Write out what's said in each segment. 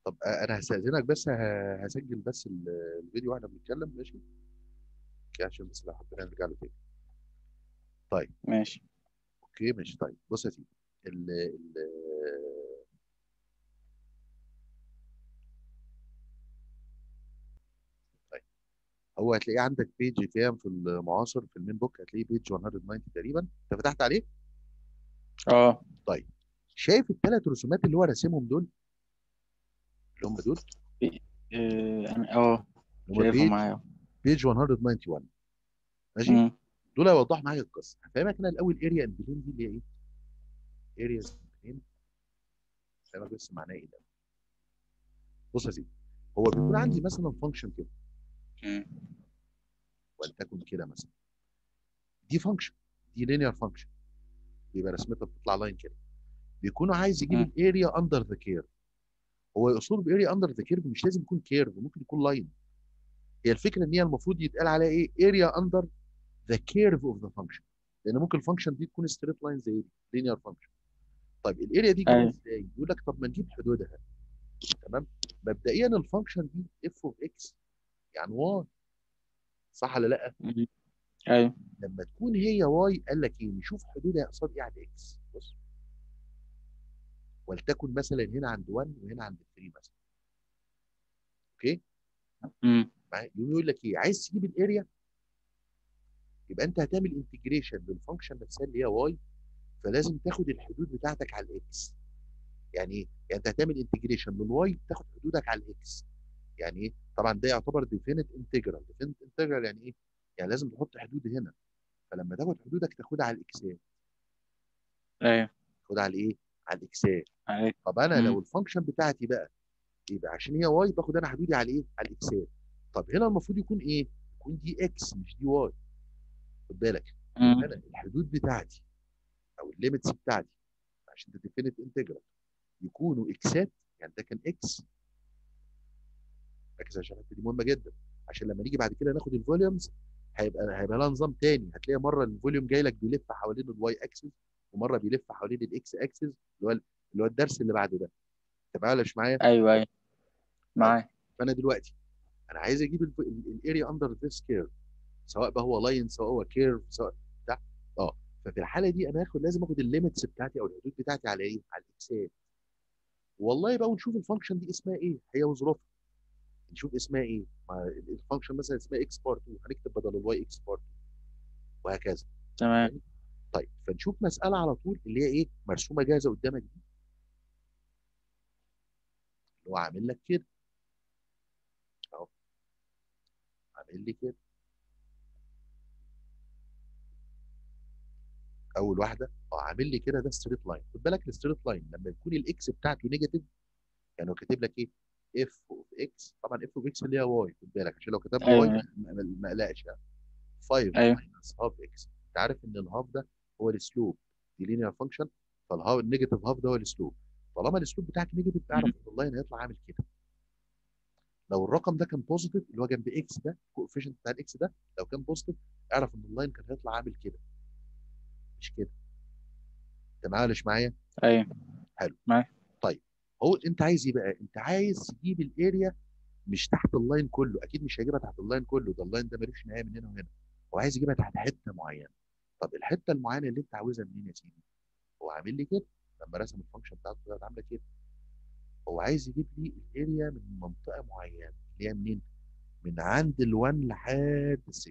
طب آه، انا هستاذنك بس ه- هسجل بس ال- الفيديو واحنا بنتكلم ماشي اوكي عشان بس لو حبينا نرجع له تاني طيب ماشي اوكي ماشي طيب بص يا سيدي ال ال طيب هو هتلاقيه عندك بيج كام في المعاصر في المين بوك هتلاقيه بيج 190 تقريبا انت فتحت عليه اه طيب شايف الثلاث رسومات اللي هو راسمهم دول اللي هم دول إيه، انا اه اللي هم شايفه بيج معايا بيج 191 ماشي مم. دول هيوضحوا معايا القصه هفهمك انا الاول اريا اند بلين دي اللي هي ايه اريا بلين هفهمك بس معناها ايه ده بص يا سيدي هو بيكون عندي مثلا فانكشن كده مم. ولتكن كده مثلا دي فانكشن دي لينير فانكشن يبقى رسمتها بتطلع لاين كده بيكونوا عايز يجيب مم. الاريا اندر ذا كيرف هو يقصد باريا اندر ذا كيرف مش لازم يكون كيرف ممكن يكون لاين هي الفكره ان هي المفروض يتقال عليها ايه اريا اندر ذا كيرف اوف ذا فانكشن لان ممكن الفانكشن دي تكون ستريت لاين زي دي لينير فانكشن طيب الاريا دي جايه أيوة. ازاي يقول لك طب ما نجيب حدودها تمام مبدئيا الفانكشن دي اف اوف اكس يعني واي صح ولا لا مم. ايوه لما تكون هي واي قال لك ايه نشوف حدودها قصاد ايه على اكس بص ولتكن مثلا هنا عند 1 وهنا عند 3 مثلا اوكي مم. معايا يقوم يقول لك ايه عايز تجيب الاريا يبقى انت هتعمل انتجريشن للفانكشن نفسها اللي هي واي فلازم تاخد الحدود بتاعتك على الاكس يعني ايه يعني انت هتعمل انتجريشن للواي تاخد حدودك على الاكس يعني ايه طبعا ده يعتبر ديفينيت انتجرال ديفينيت انتجرال يعني ايه يعني لازم تحط حدود هنا فلما تاخد حدودك تاخدها على الاكسات ايوه تاخدها على ايه على الاكسات ايوه طب انا مم. لو الفانكشن بتاعتي بقى يبقى عشان هي واي باخد انا حدودي على ايه على الاكسات طب هنا المفروض يكون ايه يكون دي اكس مش دي واي خد بالك مم. انا الحدود بتاعتي او الليميتس بتاعتي عشان ده ديفينيت انتجرال يكونوا اكسات يعني ده كان اكس ركز عشان الحته دي مهمه جدا عشان لما نيجي بعد كده ناخد الفوليومز هيبقى هيبقى لها نظام تاني هتلاقي مره الفوليوم جاي لك بيلف حوالين الواي اكسس ومره بيلف حوالين الاكس اكسس اللي هو اللي هو الدرس اللي بعد ده انت معايا ولا مش معايا؟ ايوه ايوه معايا فانا دلوقتي انا عايز اجيب الاريا اندر ذيس كيرف سواء بقى هو لاين سواء هو كيرف سواء بتاع اه ففي الحاله دي انا هاخد لازم اخد الليميتس بتاعتي او الحدود بتاعتي على ايه؟ على الاكسات والله بقى ونشوف الفانكشن دي اسمها ايه هي وظروفها نشوف اسمها ايه ما الفانكشن مثلا اسمها اكس بار 2 هنكتب بدل الواي اكس بار 2 وهكذا تمام طيب فنشوف مساله على طول اللي هي ايه مرسومه جاهزه قدامك دي اللي هو عامل لك كده اهو عامل لي كده اول واحده اه عامل لي كده ده ستريت لاين خد بالك الستريت لاين لما يكون الاكس بتاعته نيجاتيف يعني هو كاتب لك ايه اف اوف اكس طبعا اف اوف اكس اللي هي واي خد بالك عشان لو كتب لي أيوة. واي ما- ما ما اقلقش يعني 5 أيوة. ماينس هاف اكس انت عارف ان الهاف ده هو السلوب دي لينير فانكشن فالهاف النيجاتيف هاف ده هو السلوب طالما السلوب بتاعك نيجاتيف اعرف ان اللاين هيطلع عامل كده لو الرقم ده كان بوزيتيف اللي هو جنب اكس ده الكوفيشنت بتاع الاكس ده لو كان بوزيتيف اعرف ان اللاين كان هيطلع عامل كده مش كده انت معايا ولا مش معايا؟ ايوه هو انت عايز ايه بقى؟ انت عايز تجيب الاريا مش تحت اللاين كله اكيد مش هيجيبها تحت اللاين كله ده اللاين ده ملوش نهايه من هنا وهنا هو عايز يجيبها تحت حته معينه طب الحته المعينه اللي انت عاوزها منين يا سيدي؟ هو عامل لي كده لما رسم الفانكشن بتاعته كده عامله كده هو عايز يجيب لي الاريا من منطقه معينه اللي هي منين؟ من عند ال1 لحد ال6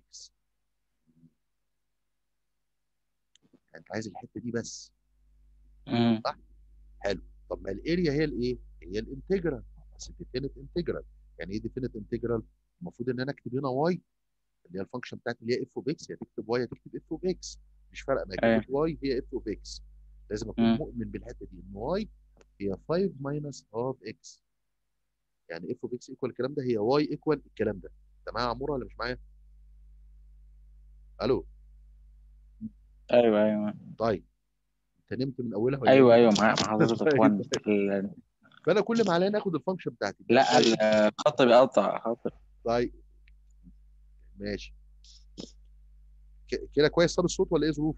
انت عايز الحته دي بس مم. حلو طب ما الاريا هي الايه؟ هي الانتجرال بس ديفينيت انتجرال يعني ايه ديفينيت انتجرال؟ المفروض ان انا اكتب هنا واي اللي هي الفانكشن بتاعتي اللي هي اف اوف اكس يا تكتب واي يا تكتب اف اوف اكس مش فارقه ما أيوة. كلمه واي هي اف اوف اكس لازم اكون مم. مؤمن بالحته دي ان واي هي 5 ماينس هاف اكس يعني اف اوف اكس ايكوال الكلام ده هي واي ايكوال الكلام ده انت معايا يا عموره ولا مش معايا؟ الو ايوه ايوه طيب انت نمت من اولها ولا ايوه إيه؟ ايوه مع مع حضرتك طيب. وان ال- فانا كل ما عليا ناخد الفانكشن بتاعتي لا ال- الخط بيقطع خط طيب ماشي ك- كده كويس صار الصوت ولا ايه ظروف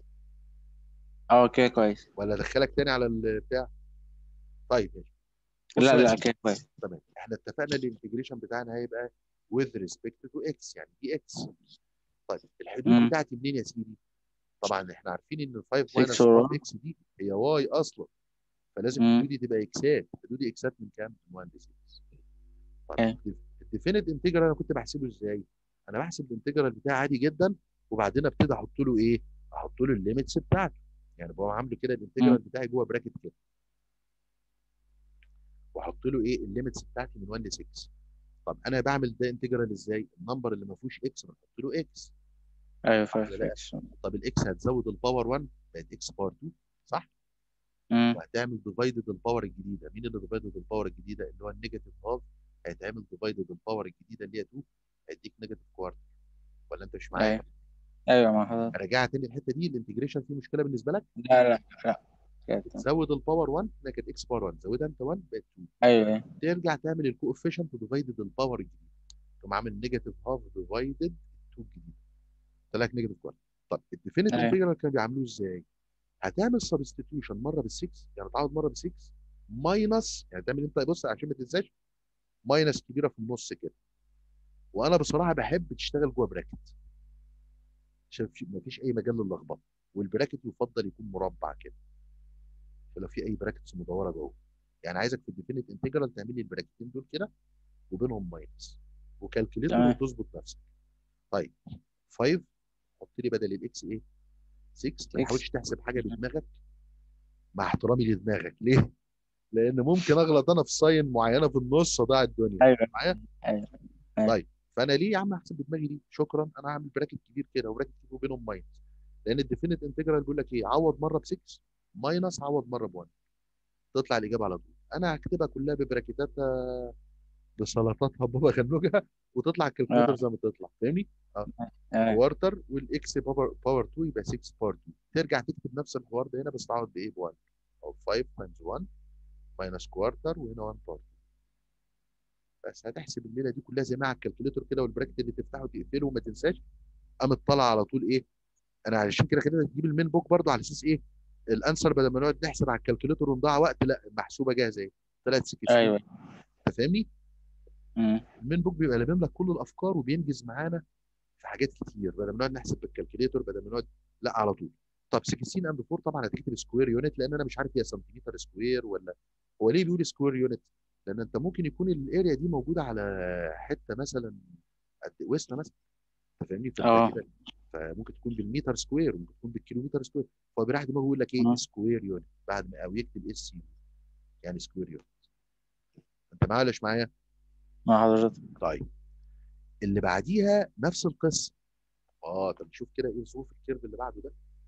اه كده كويس ولا ادخلك تاني على البتاع طيب ماشي بص لا بقى يا لا سيدي كده كويس تمام احنا اتفقنا الانتجريشن بتاعنا هيبقى with respect to x يعني دي x طيب الحدود مم. بتاعتي منين يا سيدي؟ طبعا احنا عارفين ان 5 6 ماينس و 12 x دي هي y اصلا فلازم مم. حدودي تبقى اكسات حدودي اكسات من كام؟ من 1 ل 6 أيوة. طيب الديفينيت انتجرال انا كنت بحسبه ازاي؟ انا بحسب الانتجرال بتاعي عادي جدا وبعدين ابتدي احط له ايه؟ احط له الليميتس بتاعته يعني بقوم عامله كده الانتجرال بتاعي جوه براكت كده واحط له ايه الليميتس بتاعتي من 1 ل 6 طب انا بعمل ده انتجرال ازاي؟ النمبر اللي ما فيهوش اكس بحط له اكس ايوه صح ولا لا؟ فاهم طب الاكس هتزود الباور 1 بقت اكس باور 2 صح؟ مم. وهتعمل ديفايدد الباور الجديده مين اللي ديفايدد الباور الجديده اللي هو النيجاتيف هاف هيتعمل ديفايدد الباور الجديده اللي هي 2 هيديك نيجاتيف كوارتر ولا انت مش معايا؟ ايوه ايوه مع حضرتك ارجعها تاني الحته دي الانتجريشن فيه مشكله بالنسبه لك لا لا لا كده تمام. تزود الباور 1 لكن اكس باور 1 زودها انت 1 بقت 2 ايوه ايوه ترجع تعمل الكوفيشنت ديفايدد الباور الجديد تقوم عامل نيجاتيف هاف ديفايدد 2 الجديد طلع لك نيجاتيف 1 طب الديفينيت أيوة. انتجرال كانوا بيعملوه ازاي؟ هتعمل سبستيتيوشن مره بال 6 يعني تعوض مره بال 6 ماينس يعني تعمل انت بص عشان ما تنساش ماينس كبيره في النص كده وانا بصراحه بحب تشتغل جوه براكت عشان في- مفيش اي مجال للخبطه والبراكت يفضل يكون مربع كده فلو في اي براكتس مدوره جوه يعني عايزك في الديفينيت انتجرال تعمل لي البراكتين دول كده وبينهم ماينس وكالكوليتر تمام. وتظبط نفسك طيب 5 حط لي بدل الاكس ايه 6 ما X. تحاولش تحسب حاجه بدماغك مع احترامي لدماغك ليه؟ لان ممكن اغلط انا في ساين معينه في النص اضيع الدنيا ايوه معايا؟ ايوه طيب فانا ليه يا عم احسب بدماغي دي؟ شكرا انا هعمل براكت كبير كده وبراكت كبير وبينهم ماينس لان الديفينيت انتجرال بيقول لك ايه عوض مره ب 6 ماينس عوض مره ب 1 تطلع الاجابه على طول انا هكتبها كلها ببراكتاتها بسلطاتها بابا غنوجها وتطلع الكالكوليتر آه. زي ما تطلع فاهمني؟ ايوه كوارتر والاكس باور باور 2 يبقى 6 باور 2 ترجع تكتب نفس الحوار ده هنا بس تعوض بايه ب 1 او 5 تايمز 1 ماينس كوارتر وهنا 1 باور 2 بس هتحسب الليله دي كلها زي ما على الكالكوليتر كده والبراكت اللي تفتحه وتقفله وما تنساش قامت طالعه على طول ايه انا علشان كده خلينا تجيب المين بوك برضو على اساس ايه الانسر بدل ما نقعد نحسب على الكالكوليتر ونضيع وقت لا محسوبه جاهزه ايه طلعت 6 ايوه انت فاهمني مم. المين بوك بيبقى لامم لك كل الافكار وبينجز معانا في حاجات كتير بدل ما نقعد نحسب بالكالكوليتر بدل ما نقعد لا على طول طب 16 اند 4 طبعا هتكتب سكوير يونت لان انا مش عارف هي سنتيمتر سكوير ولا هو ليه بيقول سكوير يونت؟ لان انت ممكن يكون الاريا دي موجوده على حته مثلا قد وسط مثلا انت فاهمني؟ فأنت اه. كده فممكن تكون بالمتر سكوير وممكن تكون بالكيلومتر سكوير فهو بيريح دماغه يقول لك ايه اه. سكوير يونت بعد ما او يكتب اس سي يعني سكوير يونت انت معايا ولا مش معايا؟ مع حضرتك طيب اللي بعديها نفس القصه اه طب نشوف كده ايه ظروف الكيرف اللي بعده ده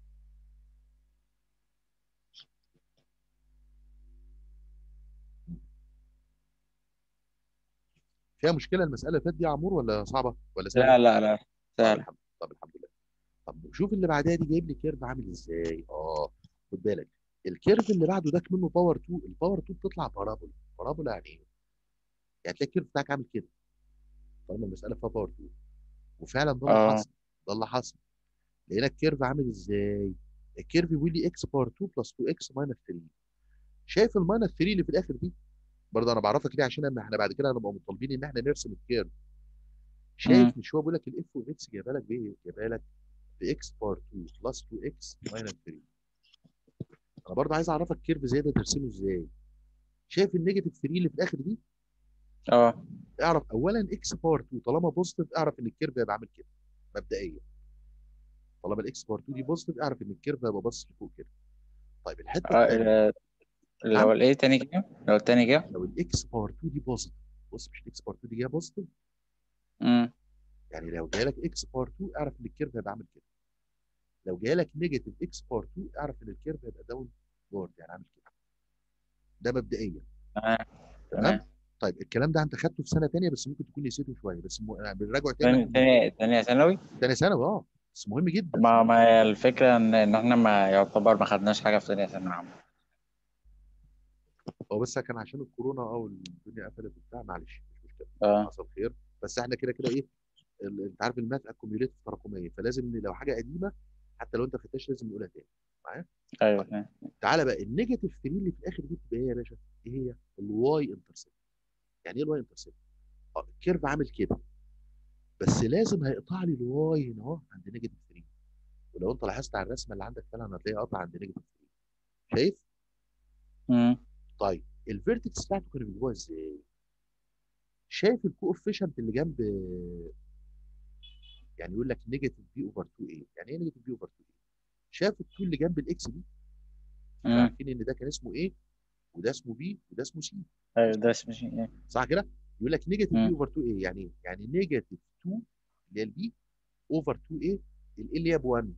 فيها مشكله المساله اللي فاتت دي يا عمور ولا صعبه ولا سهله؟ لا لا لا طب سهل الحمد طب الحمد لله طب شوف اللي بعدها دي جايب لي كيرف عامل ازاي اه خد بالك الكيرف اللي بعده ده منه باور 2 الباور 2 بتطلع بارابولا بارابولا يعني ايه؟ يعني تلاقي الكيرف بتاعك عامل كده طالما المساله فيها باور 2 وفعلا ده اللي اه. حصل ده اللي حصل لقينا الكيرف عامل ازاي؟ الكيرف بيقول لي اكس باور 2 بلس 2 اكس ماينس 3 شايف الماينس 3 اللي في الاخر دي؟ برضه انا بعرفك ليه عشان اما احنا بعد كده هنبقى مطالبين ان احنا نرسم الكيرف شايف مش هو بيقول لك الاف اوف اكس جايبها لك بايه؟ جايبها لك باكس باور 2 بلس 2 اكس ماينس 3 انا برضه عايز اعرفك كيرف زي ده ترسمه ازاي؟ شايف النيجاتيف 3 اللي في الاخر دي؟ اه اعرف اولا اكس باور 2 طالما بوزيتيف اعرف ان الكيرف هيبقى عامل كده مبدئيا طالما الاكس باور 2 دي بوزيتيف اعرف ان الكيرف هيبقى باصص لفوق كده طيب الحته اه الثانيه ال- اللي هو الايه تاني كده لو التاني كده لو الاكس باور 2 دي بوزيتيف بص مش الاكس باور 2 دي جايه بوزيتيف امم يعني لو جاي لك اكس باور 2 اعرف ان الكيرف هيبقى عامل كده لو جاي لك نيجاتيف اكس باور 2 اعرف ان الكيرف هيبقى داون وورد يعني عامل كده ده مبدئيا تمام تمام تمام طيب الكلام ده انت خدته في سنه ثانيه بس ممكن تكون نسيته شويه بس م... يعني بنراجعه تاني تاني تاني تانية ثانوي ثانيه ثانوي اه بس مهم جدا ما ما هي الفكرة إن إن إحنا ما يعتبر ما خدناش حاجة في تانية ثانوي عامة هو بس كان عشان الكورونا اه والدنيا قفلت وبتاع معلش مش مشكله اه حصل خير بس احنا كده كده ايه ال- انت عارف الماث اكوميوليتيف تراكميه فلازم لو حاجه قديمه حتى لو انت ما خدتهاش لازم نقولها تاني معايا أيوه فاهم. تعالى بقى النيجاتيف 3 اللي في الاخر دي بتبقى ايه يا باشا؟ ايه هي الواي انترسبت يعني ايه الواي انترسبت اه الكيرف عامل كده بس لازم هيقطع لي الواي هنا اهو عند نيجاتيف 3 ولو انت لاحظت على الرسمه اللي عندك فعلا هتلاقيها قطع عند نيجاتيف 3 شايف مم. طيب الفيرتكس بتاعته كانوا بيجيبوها ازاي شايف الكوفيشنت اللي جنب يعني يقول لك نيجاتيف بي اوفر 2 ايه يعني ايه نيجاتيف بي اوفر 2 ايه شايف ال2 اللي جنب الاكس دي احنا مم. عارفين ان ده كان اسمه ايه وده اسمه بي وده اسمه سي ايوه ده اسمه شيء ايه صح كده يقول لك نيجاتيف بي مم. اوفر 2 ايه يعني ايه يعني نيجاتيف 2 اللي هي البي اوفر 2 ايه الايه اللي هي ب 1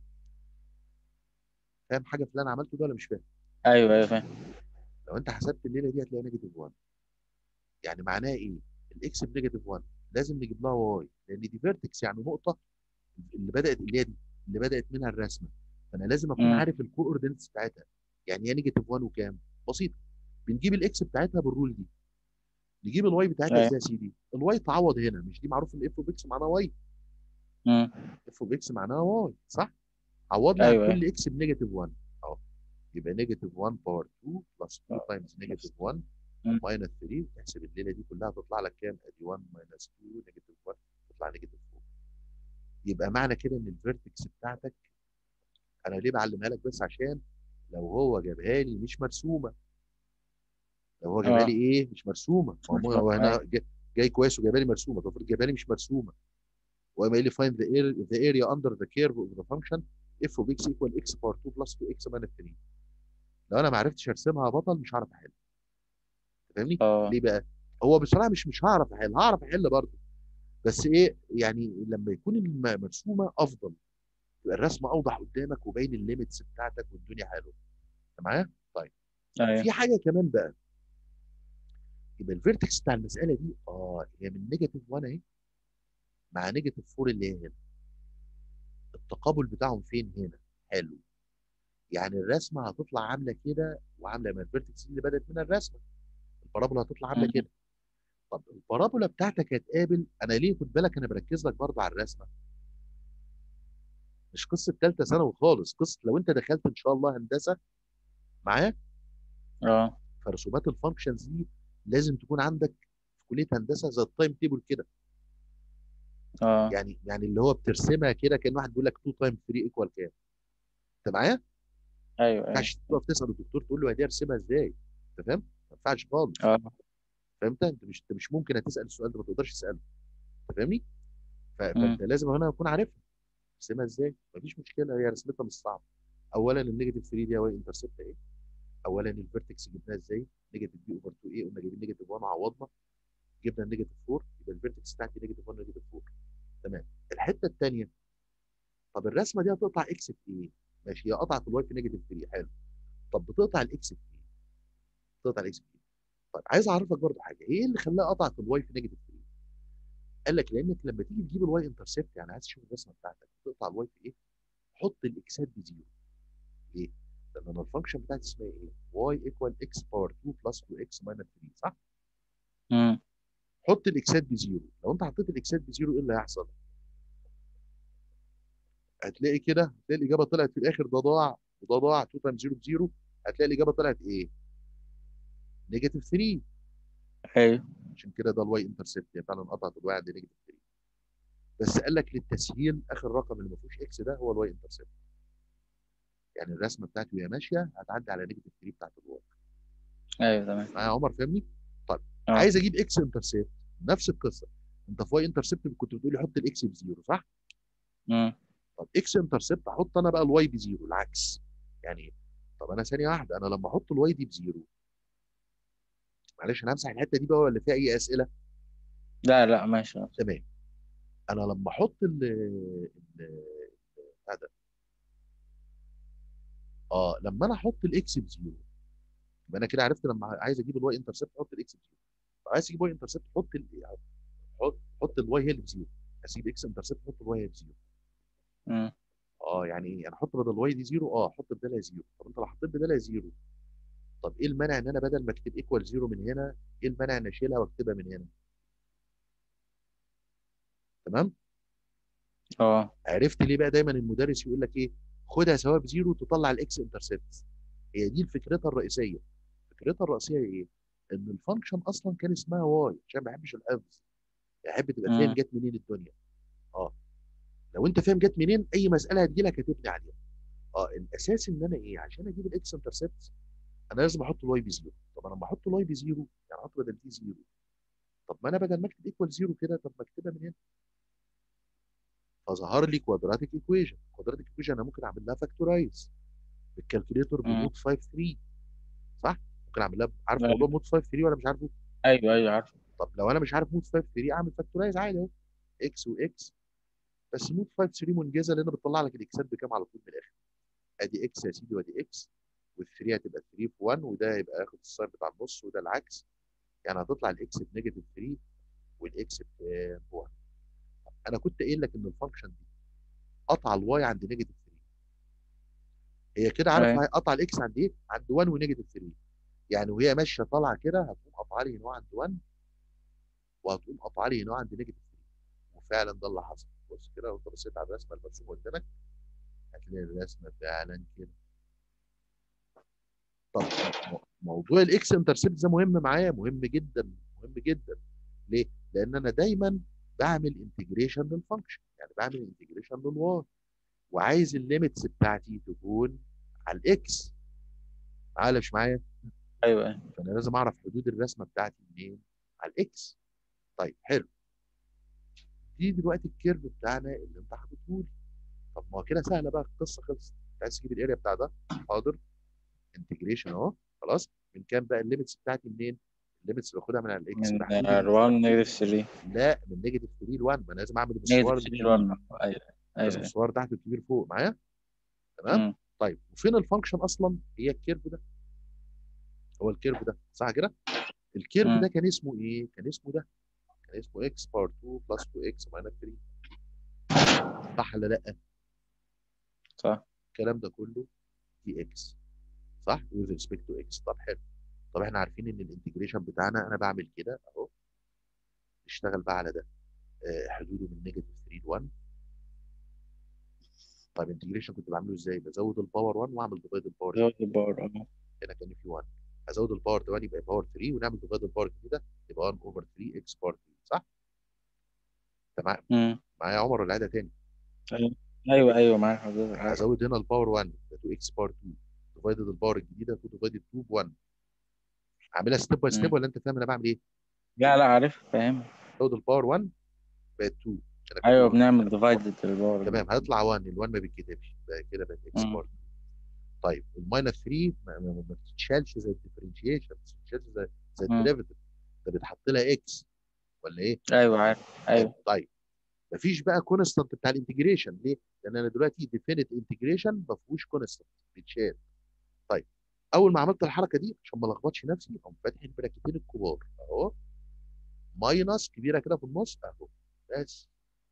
فاهم حاجه في اللي انا عملته ده ولا مش فاهم ايوه ايوه فاهم لو انت حسبت الليله دي هتلاقيها نيجاتيف 1 يعني معناها ايه الاكس بنيجاتيف 1 لازم نجيب لها واي لان دي فيرتكس يعني نقطه اللي بدات اللي هي دي اللي بدات منها الرسمه فانا لازم اكون مم. عارف الكوردينتس بتاعتها يعني هي نيجاتيف 1 وكام بسيطه بنجيب الاكس بتاعتها بالرول دي نجيب الواي بتاعتها ايوه ازاي يا سيدي الواي تعوض هنا مش دي معروف ان اف اوف اكس معناها واي مم. اف اوف اكس معناها واي صح عوض لي عن ايوه كل اكس بنيجاتيف 1 اهو يبقى نيجاتيف 1 باور 2 بلس 2 اه تايمز نيجاتيف 1 مم. ماينس 3 تحسب الليله دي كلها تطلع لك كام؟ ادي 1 ماينس 2 نيجاتيف 1 تطلع نيجاتيف 4 يبقى معنى كده ان الفيرتكس بتاعتك انا ليه بعلمها لك بس عشان لو هو جابها لي مش مرسومه لو هو جابها لي اه ايه مش مرسومه ما هو هو هنا ايوه جا- جاي كويس وجابها لي مرسومه طب افرض جابها لي مش مرسومه وقام قايل لي find the area the area under the curve of the function f of x equal x power 2 plus 2x minus 3 لو انا ما عرفتش ارسمها بطل مش هعرف احل فاهمني اه ليه بقى هو بصراحه مش مش هعرف احل هعرف احل برضه بس ايه يعني لما يكون الم- مرسومه افضل تبقى الرسمه اوضح قدامك وباين الليميتس بتاعتك والدنيا حلوه أنت معايا طيب ايوه في حاجه كمان بقى يبقى الفيرتكس بتاع المساله دي اه هي من نيجاتيف 1 اهي مع نيجاتيف 4 اللي هي هنا التقابل بتاعهم فين هنا حلو يعني الرسمه هتطلع عامله كده وعامله من الفيرتكس اللي بدات منها الرسمه البارابولا هتطلع عامله مم. كده طب البارابولا بتاعتك هتقابل انا ليه خد بالك انا بركز لك برضه على الرسمه مش قصه ثالثه ثانوي خالص قصه لو انت دخلت ان شاء الله هندسه معايا اه فرسومات الفانكشنز دي لازم تكون عندك في كليه هندسه زي التايم تيبل كده اه يعني يعني اللي هو بترسمها كده كان واحد بيقول لك 2 تايم 3 ايكوال كام انت معايا؟ ما ايوه ايوه ينفعش تقف تسال الدكتور تقول له دي ارسمها ازاي انت فاهم؟ ما ينفعش خالص اه فهمت؟ انت مش انت مش ممكن هتسال السؤال ده ما تقدرش تساله انت فاهمني؟ ف- مم. فانت لازم هنا اكون عارفها ارسمها ازاي؟ مفيش مشكله هي رسمتها مش صعبه اولا النيجاتيف 3 دي واي انترسبت ايه؟ اولا الفيرتكس جبناها ازاي؟ نيجاتيف بي اوفر 2 ايه قلنا جايبين نيجاتيف 1 عوضنا جبنا النيجاتيف 4 يبقى الفيرتكس بتاعتي نيجاتيف 1 نيجاتيف 4 تمام الحته الثانيه طب الرسمه دي هتقطع اكس في ايه؟ ماشي هي قطعت الواي في نيجاتيف 3 حلو طب بتقطع الاكس في ايه؟ بتقطع الاكس في ايه؟ طيب عايز اعرفك برضو حاجه ايه اللي خلاها قطعت الواي في نيجاتيف 3 قال لك لانك لما تيجي تجيب الواي انترسبت يعني عايز تشوف الرسمه بتاعتك بتقطع الواي في ايه؟ حط الاكسات بزيرو ليه؟ لان انا الفانكشن بتاعتي اسمها ايه؟ واي ايكوال اكس باور 2 بلس 2 اكس ماينس 3 صح؟ مم. حط الاكسات بزيرو لو انت حطيت الاكسات بزيرو ايه اللي هيحصل؟ هتلاقي كده هتلاقي الاجابه طلعت في الاخر ده ضاع وده ضاع 2 تايم 0 بزيرو هتلاقي الاجابه طلعت ايه؟ نيجاتيف 3 ايوه عشان كده ده الواي انترسبت هي فعلا قطعت الواي عند نيجاتيف 3 بس قال لك للتسهيل اخر رقم اللي ما فيهوش اكس ده هو الواي انترسبت يعني الرسمه بتاعتي وهي ماشيه هتعدي على نيجاتيف 3 بتاعت الواي ايوه تمام معايا يا عمر فاهمني؟ طيب اه عايز اجيب اكس انترسبت نفس القصه انت في واي انترسبت كنت بتقول لي حط الاكس بزيرو صح؟ مم. طب اكس انترسبت احط انا بقى الواي بزيرو العكس يعني ايه؟ طب انا ثانيه واحده انا لما احط الواي دي بزيرو معلش انا همسح الحته دي بقى ولا فيها اي اسئله؟ لا لا ماشي تمام انا لما احط ال ال بتاع ده اه لما انا احط الاكس بزيرو يبقى انا كده عرفت لما عايز اجيب الواي انترسبت احط الاكس بزيرو طب عايز اجيب واي انترسبت حط ال حط حط الواي هي اللي بزيرو اسيب اكس انترسبت حط الواي هي بزيرو مم. اه يعني ايه انا احط بدل واي دي زيرو اه احط بدلها زيرو طب انت لو حطيت بدلها زيرو طب ايه المانع ان انا بدل ما اكتب ايكوال زيرو من هنا ايه المانع ان اشيلها واكتبها من هنا تمام اه عرفت ليه بقى دايما المدرس يقول لك ايه خدها سواء بزيرو تطلع الاكس انترسبت هي دي فكرتها الرئيسيه فكرتها الرئيسيه ايه ان الفانكشن اصلا كان اسمها واي عشان ما بحبش الحفظ احب تبقى مم. فاهم جت منين الدنيا اه لو انت فاهم جت منين اي مساله هتجي لك هتبني عليها اه الاساس ان انا ايه عشان اجيب الاكس انترسبت انا لازم احط الواي بزيرو طب انا لما احط الواي بزيرو يعني احط بدل دي زيرو طب ما انا بدل ما اكتب ايكوال زيرو كده طب ما اكتبها من هنا فظهر لي كوادراتيك ايكويشن كوادراتيك ايكويشن انا ممكن اعمل لها فاكتورايز بالكالكوليتور مم. بمود 53 صح ممكن اعمل لها عارف أيوة. موضوع مود 53 ولا مش عارفه ايوه ايوه عارف طب لو انا مش عارف مود 53 اعمل فاكتورايز عادي اهو اكس واكس بس مود 53 منجزه لان بتطلع لك الاكسات بكام على طول من الاخر ادي اكس يا سيدي وادي اكس وال3 هتبقى 3 في 1 وده يبقى ياخد الساين بتاع النص وده العكس يعني هتطلع الاكس بنيجاتيف 3 والاكس ب 1 انا كنت قايل لك ان الفانكشن دي قطع الواي عند نيجاتيف 3 هي كده عارف أيوة. قطع الاكس عند ايه؟ عند 1 ونيجاتيف 3 يعني وهي ماشيه طالعه كده هتقوم قطعه لي هنا عند 1 وهتقوم قطعه لي هنا عند نيجاتيف 3 وفعلا ده اللي حصل بص كده وانت بصيت على الرسمه المرسومه قدامك هتلاقي الرسمه فعلا كده طب م- موضوع الاكس انترسبت ده مهم معايا مهم جدا مهم جدا ليه؟ لان انا دايما بعمل انتجريشن للفانكشن يعني بعمل انتجريشن للواي وعايز الليميتس بتاعتي تكون على الاكس معايا ولا مش معايا؟ ايوه ايوه فانا لازم اعرف حدود الرسمه بتاعتي منين؟ على الاكس طيب حلو دي دلوقتي الكيرف بتاعنا اللي انت حاططه لي طب ما هو كده سهله بقى القصه خلصت انت عايز تجيب الاريا بتاع ده حاضر انتجريشن اهو خلاص من كام بقى الليميتس بتاعتي منين؟ الليميتس باخدها من على الاكس من بحدود 1 نيجاتيف 3 لا من نيجاتيف 3 ل 1 ما انا لازم اعمل نيجاتيف بالصور 3 دي 1 ايوه لازم ايوه الصور تحت الكبير فوق معايا تمام مم. طيب وفين الفانكشن اصلا هي الكيرف ده هو الكيرف ده صح كده الكيرف مم. ده كان اسمه ايه كان اسمه ده كان اسمه اكس بار 2 بلس 2 اكس ماينس 3 صح ولا لا صح الكلام ده كله دي اكس صح with respect to اكس طب حلو طب احنا عارفين ان الانتجريشن بتاعنا انا بعمل كده اهو نشتغل بقى على ده آه، حدوده من نيجاتيف 3 ل 1 طيب انتجريشن كنت بعمله ازاي بزود الباور 1 واعمل ديفايد الباور زود الباور اه هنا كان في 1 ازود الباور ده 1 يبقى باور 3 ونعمل ديفايد الباور الجديده يبقى 1 اوفر 3 اكس باور 3 صح؟ انت مع- مم. معايا يا عمر ولا عيدها تاني؟ ايوه ايوه معاك حضرتك عارف. هزود هنا الباور 1 يبقى 2 اكس باور 2 ديفايدد الباور الجديده 2 ديفايدد 2 ب 1 عاملها ستيب باي ستيب مم. ولا انت فاهم انا بعمل ايه؟ لا لا عارف فاهم زود الباور 1 بقت 2 كده ايوه كده بنعمل ديفايدد الباور تمام هيطلع 1 ال 1 ما بيتكتبش بقى كده بقت اكس مم. باور 2 طيب الماينس 3 ما, ما, ما بتتشالش زي الديفرنشيشن ما بتتشالش زي زي مم. الديريفيتيف ده بيتحط لها اكس ولا ايه؟ ايوه عارف ايوه طيب مفيش بقى كونستانت بتاع الانتجريشن ليه؟ لان انا دلوقتي ديفينيت انتجريشن ما فيهوش كونستانت بيتشال طيب اول ما عملت الحركه دي عشان ما الخبطش نفسي اقوم فاتح البراكتين الكبار اهو ماينس كبيره كده في النص اهو بس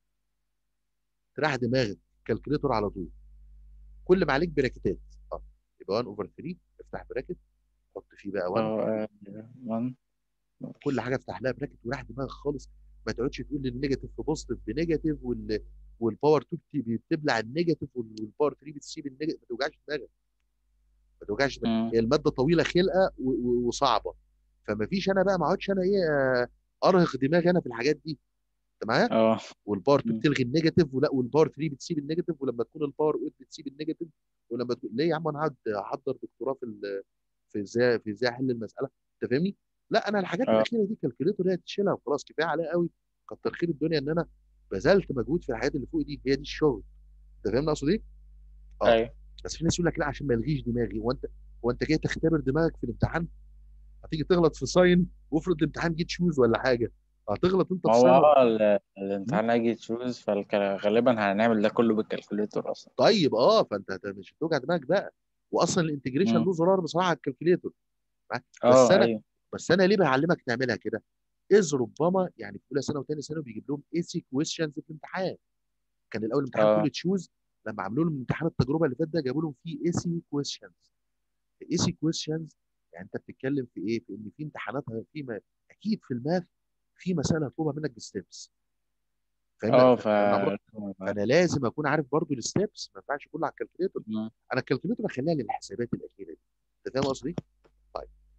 تريح دماغك كالكوليتور على طول كل ما عليك براكتات اه يبقى 1 اوفر 3 افتح براكت حط فيه بقى 1 اه 1 كل حاجه افتح لها براكت وراح دماغك خالص ما تقعدش تقول لي النيجاتيف في بوزيتيف بنيجاتيف وال والباور 2 بت- بتبلع النيجاتيف وال- والباور 3 بتسيب النيجاتيف ما توجعش دماغك ما توجعش دماغك هي الماده طويله خلقه و- و- وصعبه فما فيش انا بقى ما اقعدش انا ايه آه، ارهق دماغي انا في الحاجات دي انت معايا اه والباور 2 مم. بتلغي النيجاتيف ولا والباور 3 بتسيب النيجاتيف ولما تكون الباور 8 بتسيب النيجاتيف ولما تكون ليه يا عم انا هقعد احضر دكتوراه في ال... في ازاي في ازاي احل المساله انت فاهمني؟ لا انا الحاجات اه الاخيره دي كالكوليتور هي تشيلها وخلاص كفايه عليها قوي كتر خير الدنيا ان انا بذلت مجهود في الحاجات اللي فوق دي هي دي الشغل انت فاهم اقصد ايه؟ اه ايوه بس في ناس يقول لك لا عشان ما يلغيش دماغي هو انت هو انت جاي تختبر دماغك في الامتحان هتيجي تغلط في ساين وافرض الامتحان جه تشوز ولا حاجه هتغلط انت ما في هو ساين اه ال- الامتحان هيجي تشوز فغالبا هنعمل ده كله بالكالكوليتور اصلا طيب اه فانت هت- مش هتوجع دماغك بقى واصلا الانتجريشن مم. له زرار بصراحه على الكالكوليتر بس اه انا ايوه بس انا ليه بعلمك تعملها كده؟ اذ ربما يعني في اولى سنه وثاني سنه بيجيب لهم ايسي كويشنز في الامتحان كان الاول الامتحان اه كله تشوز لما عملوا لهم امتحان التجربه اللي فات ده جابوا لهم فيه ايسي كويشنز الايسي كويشنز يعني انت بتتكلم في ايه؟ في ان في امتحانات في ما اكيد في الماث في مسائل هطلبها منك بالستبس فاهمني؟ اه ف- ف فانا عمرك فانا لازم اكون عارف برضو الستبس ما ينفعش كله على الكالكوليتر مم. انا الكالكوليتر بخليها للحسابات الاخيره دي انت فاهم قصدي؟ طيب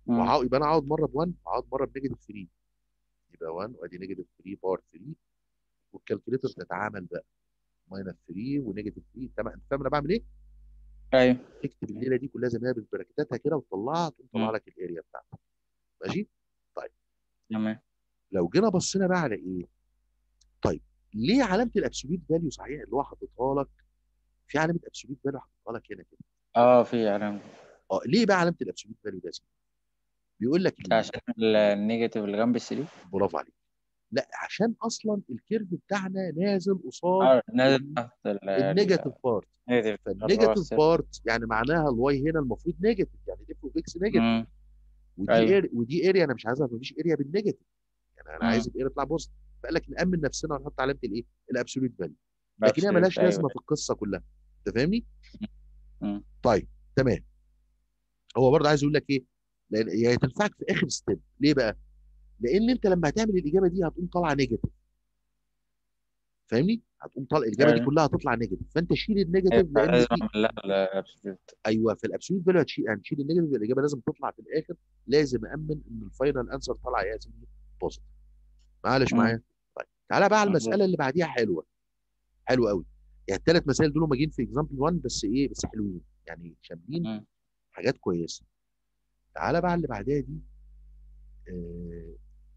مم. وعاو- يبقى انا اقعد مره ب 1 واقعد مره بنيجاتيف 3 يبقى 1 وادي نيجاتيف 3 باور 3 والكالكوليتر تتعامل بقى ماينس 3 ونيجاتيف 3 تمام انت فاهم انا بعمل ايه؟ ايوه تكتب الليله دي كلها زي ما هي بالبراكتاتها كده وتطلعها تقوم تطلع مم. لك الاريا بتاعتك ماشي؟ تمام لو جينا بصينا بقى على ايه؟ طيب ليه علامه الابسوليوت فاليو صحيح اللي هو حاططها لك في علامه ابسوليوت فاليو حاططها لك هنا كده اه في علامة اه ليه بقى علامه الابسوليوت فاليو ده يا سيدي؟ بيقول لك ليه؟ عشان ال- النيجاتيف اللي جنب السري برافو عليك لا عشان اصلا الكيرف بتاعنا نازل قصاد اه نازل تحت ال- النيجاتيف بارت النيجاتيف فالنيجاتيف بارت يعني معناها الواي هنا المفروض نيجاتيف يعني دي اوف اكس نيجاتيف مم. ودي أيوة. اريا ودي اريا انا مش عايزها مفيش اريا بالنيجاتيف يعني انا مم. عايز الاريا تطلع بوزيتيف فقال لك نامن نفسنا ونحط علامه الايه؟ الابسوليوت فاليو لكن هي Absolute، ملهاش أيوة. لازمه في القصه كلها انت فاهمني؟ مم. طيب تمام هو برضه عايز يقول لك ايه؟ لان هي تنفعك في اخر ستيب ليه بقى؟ لان انت لما هتعمل الاجابه دي هتقوم طالعه نيجاتيف فاهمني؟ هتقوم طالع الاجابه دي أيوة. كلها هتطلع نيجاتيف فانت شيل أيوة، النيجاتيف لان لازم دي اعمل لها الابسوليوت ايوه في الابسوليوت فاليو هتشيل هنشيل النيجاتيف الاجابه لازم تطلع في الاخر لازم امن ان الفاينل انسر طالع يا سيدي بوزيتيف معلش مم. معايا طيب تعالى بقى على مظبوط. المساله اللي بعديها حلوه حلوه قوي يعني الثلاث مسائل دول موجودين في اكزامبل 1 بس ايه بس حلوين يعني شاملين مم. حاجات كويسه تعالى بقى على اللي بعدها دي آه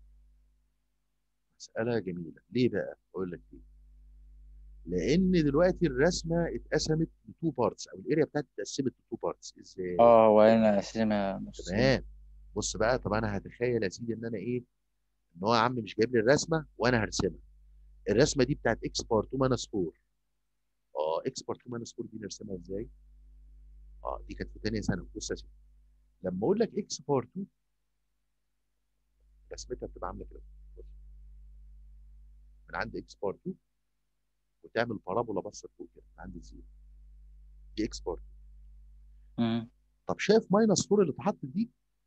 مساله جميله ليه بقى اقول لك ليه لان دلوقتي الرسمه اتقسمت لتو بارتس او الاريا بتاعتي اتقسمت لتو بارتس ازاي اه هو هنا قسمها نصين تمام بص بقى طب انا هتخيل يا سيدي ان انا ايه ان هو يا عم مش جايب لي الرسمه وانا هرسمها الرسمه دي بتاعت اكس بار 2 ماينس 4 اه اكس بار 2 ماينس 4 دي نرسمها ازاي؟ اه دي كانت في ثانيه ثانوي بص يا سيدي لما اقول لك اكس بار 2 رسمتها بتبقى عامله كده بص من عند اكس بار 2 وتعمل بارابولا بص فوق كده من عند الزيرو دي اكس بار 2 مم. طب شايف ماينس 4 اللي اتحطت دي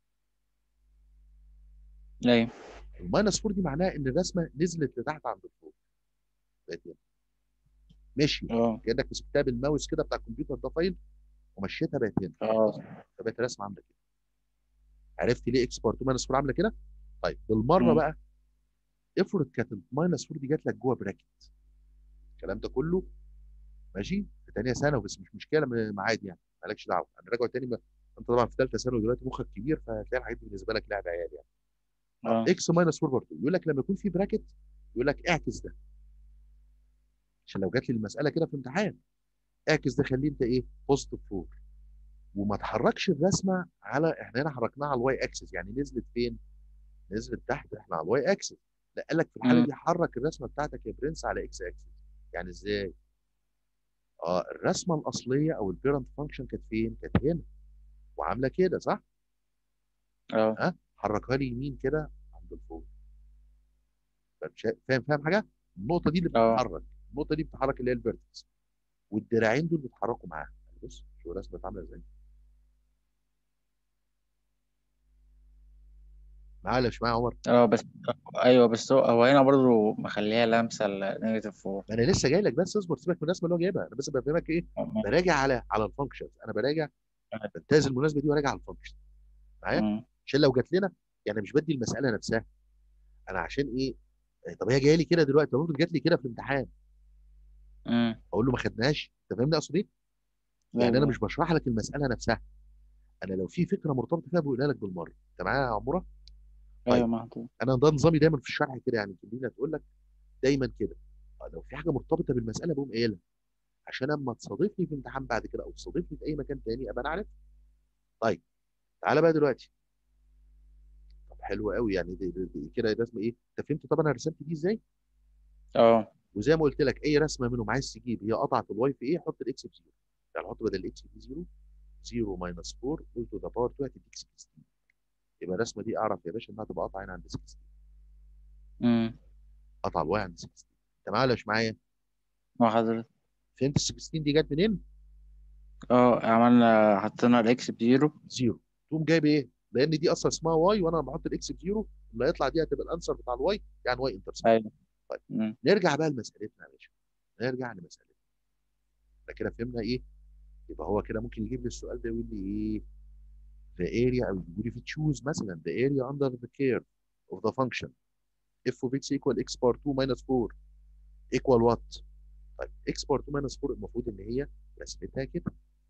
ايوه الماينس 4 دي معناها ان الرسمه نزلت لتحت عند الفوق بقت هنا مشي اه كانك مسكتها بالماوس كده بتاع الكمبيوتر ده فايل ومشيتها بقت هنا اه فبقت الرسمه عامله كده عرفت ليه اكس بار 2 ماينس 4 عامله كده؟ طيب بالمره مم. بقى افرض كانت الماينس 4 دي جات لك جوه براكت الكلام ده كله ماشي في ثانيه ثانوي بس مش مشكله م- عادي يعني مالكش دعوه انا راجع تاني ما. انت طبعا في ثالثه ثانوي دلوقتي مخك كبير فهتلاقي الحاجات دي بالنسبه لك لعب عيال يعني اه اكس ماينس 4 برضه يقول لك لما يكون في براكت يقول لك اعكس ده عشان لو جات لي المساله كده في امتحان اعكس ده خليه انت ايه بوزيتيف 4 وما تحركش الرسمه على احنا هنا حركناها على الواي اكسس يعني نزلت فين؟ نزلت تحت احنا على الواي اكسس لا قال لك في الحاله مم. دي حرك الرسمه بتاعتك يا برنس على اكس اكسس يعني ازاي؟ اه الرسمه الاصليه او البيرنت فانكشن كانت فين؟ كانت هنا وعامله كده صح؟ اه ها؟ حركها لي يمين كده عند الفوق فاهم شا- فاهم فاهم حاجه؟ النقطه دي اللي اه بتتحرك النقطه دي بتتحرك اللي هي الفيرتكس والدراعين دول بيتحركوا معاها بص شوف الرسمه عامله ازاي معايا مش معايا يا عمر؟ اه بس ايوه بس هو هو هنا برضه مخليها لامسه النيجاتيف 4 ما انا لسه جاي لك بس اصبر سيبك من الرسمه اللي هو جايبها انا بس بفهمك ايه براجع على على الفانكشنز انا براجع بنتهز المناسبه دي وراجع على الفانكشن معايا مم. عشان لو جات لنا يعني مش بدي المساله نفسها انا عشان ايه آه، طب هي جايه لي كده دلوقتي طب المفروض جات لي كده في الامتحان مم. اقول له ما خدناش انت فاهمني اقصد ايه؟ يعني انا ايوه مش بشرح لك المساله نفسها انا لو في فكره مرتبطه فيها بقولها لك بالمره انت معايا يا عموره؟ ايوه طيب محطوط انا ده نظامي دايما في الشرح كده يعني كلنا تقول لك دايما كده آه، لو في حاجه مرتبطه بالمساله بقوم قايلها عشان اما تصادفني في امتحان بعد كده او تصادفني في اي مكان تاني ابقى انا عارف طيب تعالى بقى دلوقتي طب حلو قوي يعني دي, دي, دي كده رسمه ايه انت فهمت طب انا رسمت دي ازاي اه وزي ما قلت لك اي رسمه منهم عايز تجيب هي قطعه الواي في ايه حط الاكس بزيرو يعني حط بدل الاكس دي زيرو 0 ماينس 4 قلت ذا باور 2 هتديك 16 يبقى الرسمه دي اعرف يا باشا انها تبقى قطعه هنا عند 16 امم قطع الواي عند 16 انت معايا ولا مش معايا مع حضرتك فهمت ال 16 دي جت منين؟ اه عملنا حطينا الاكس بزيرو زيرو تقوم جايب ايه؟ لان دي اصلا اسمها واي وانا لما احط الاكس بزيرو اللي هيطلع دي هتبقى الانسر بتاع الواي يعني واي انترسبت ايوه طيب. مم. نرجع بقى لمسألتنا يا باشا نرجع لمسألتنا احنا كده فهمنا ايه؟ يبقى هو كده ممكن يجيب لي السؤال ده يقول لي ايه؟ the area او يقول لي في تشوز مثلا the area under the curve of the function f of x equal x bar 2 minus 4 equal what؟ طيب x bar 2 minus 4 المفروض ان هي رسمتها كده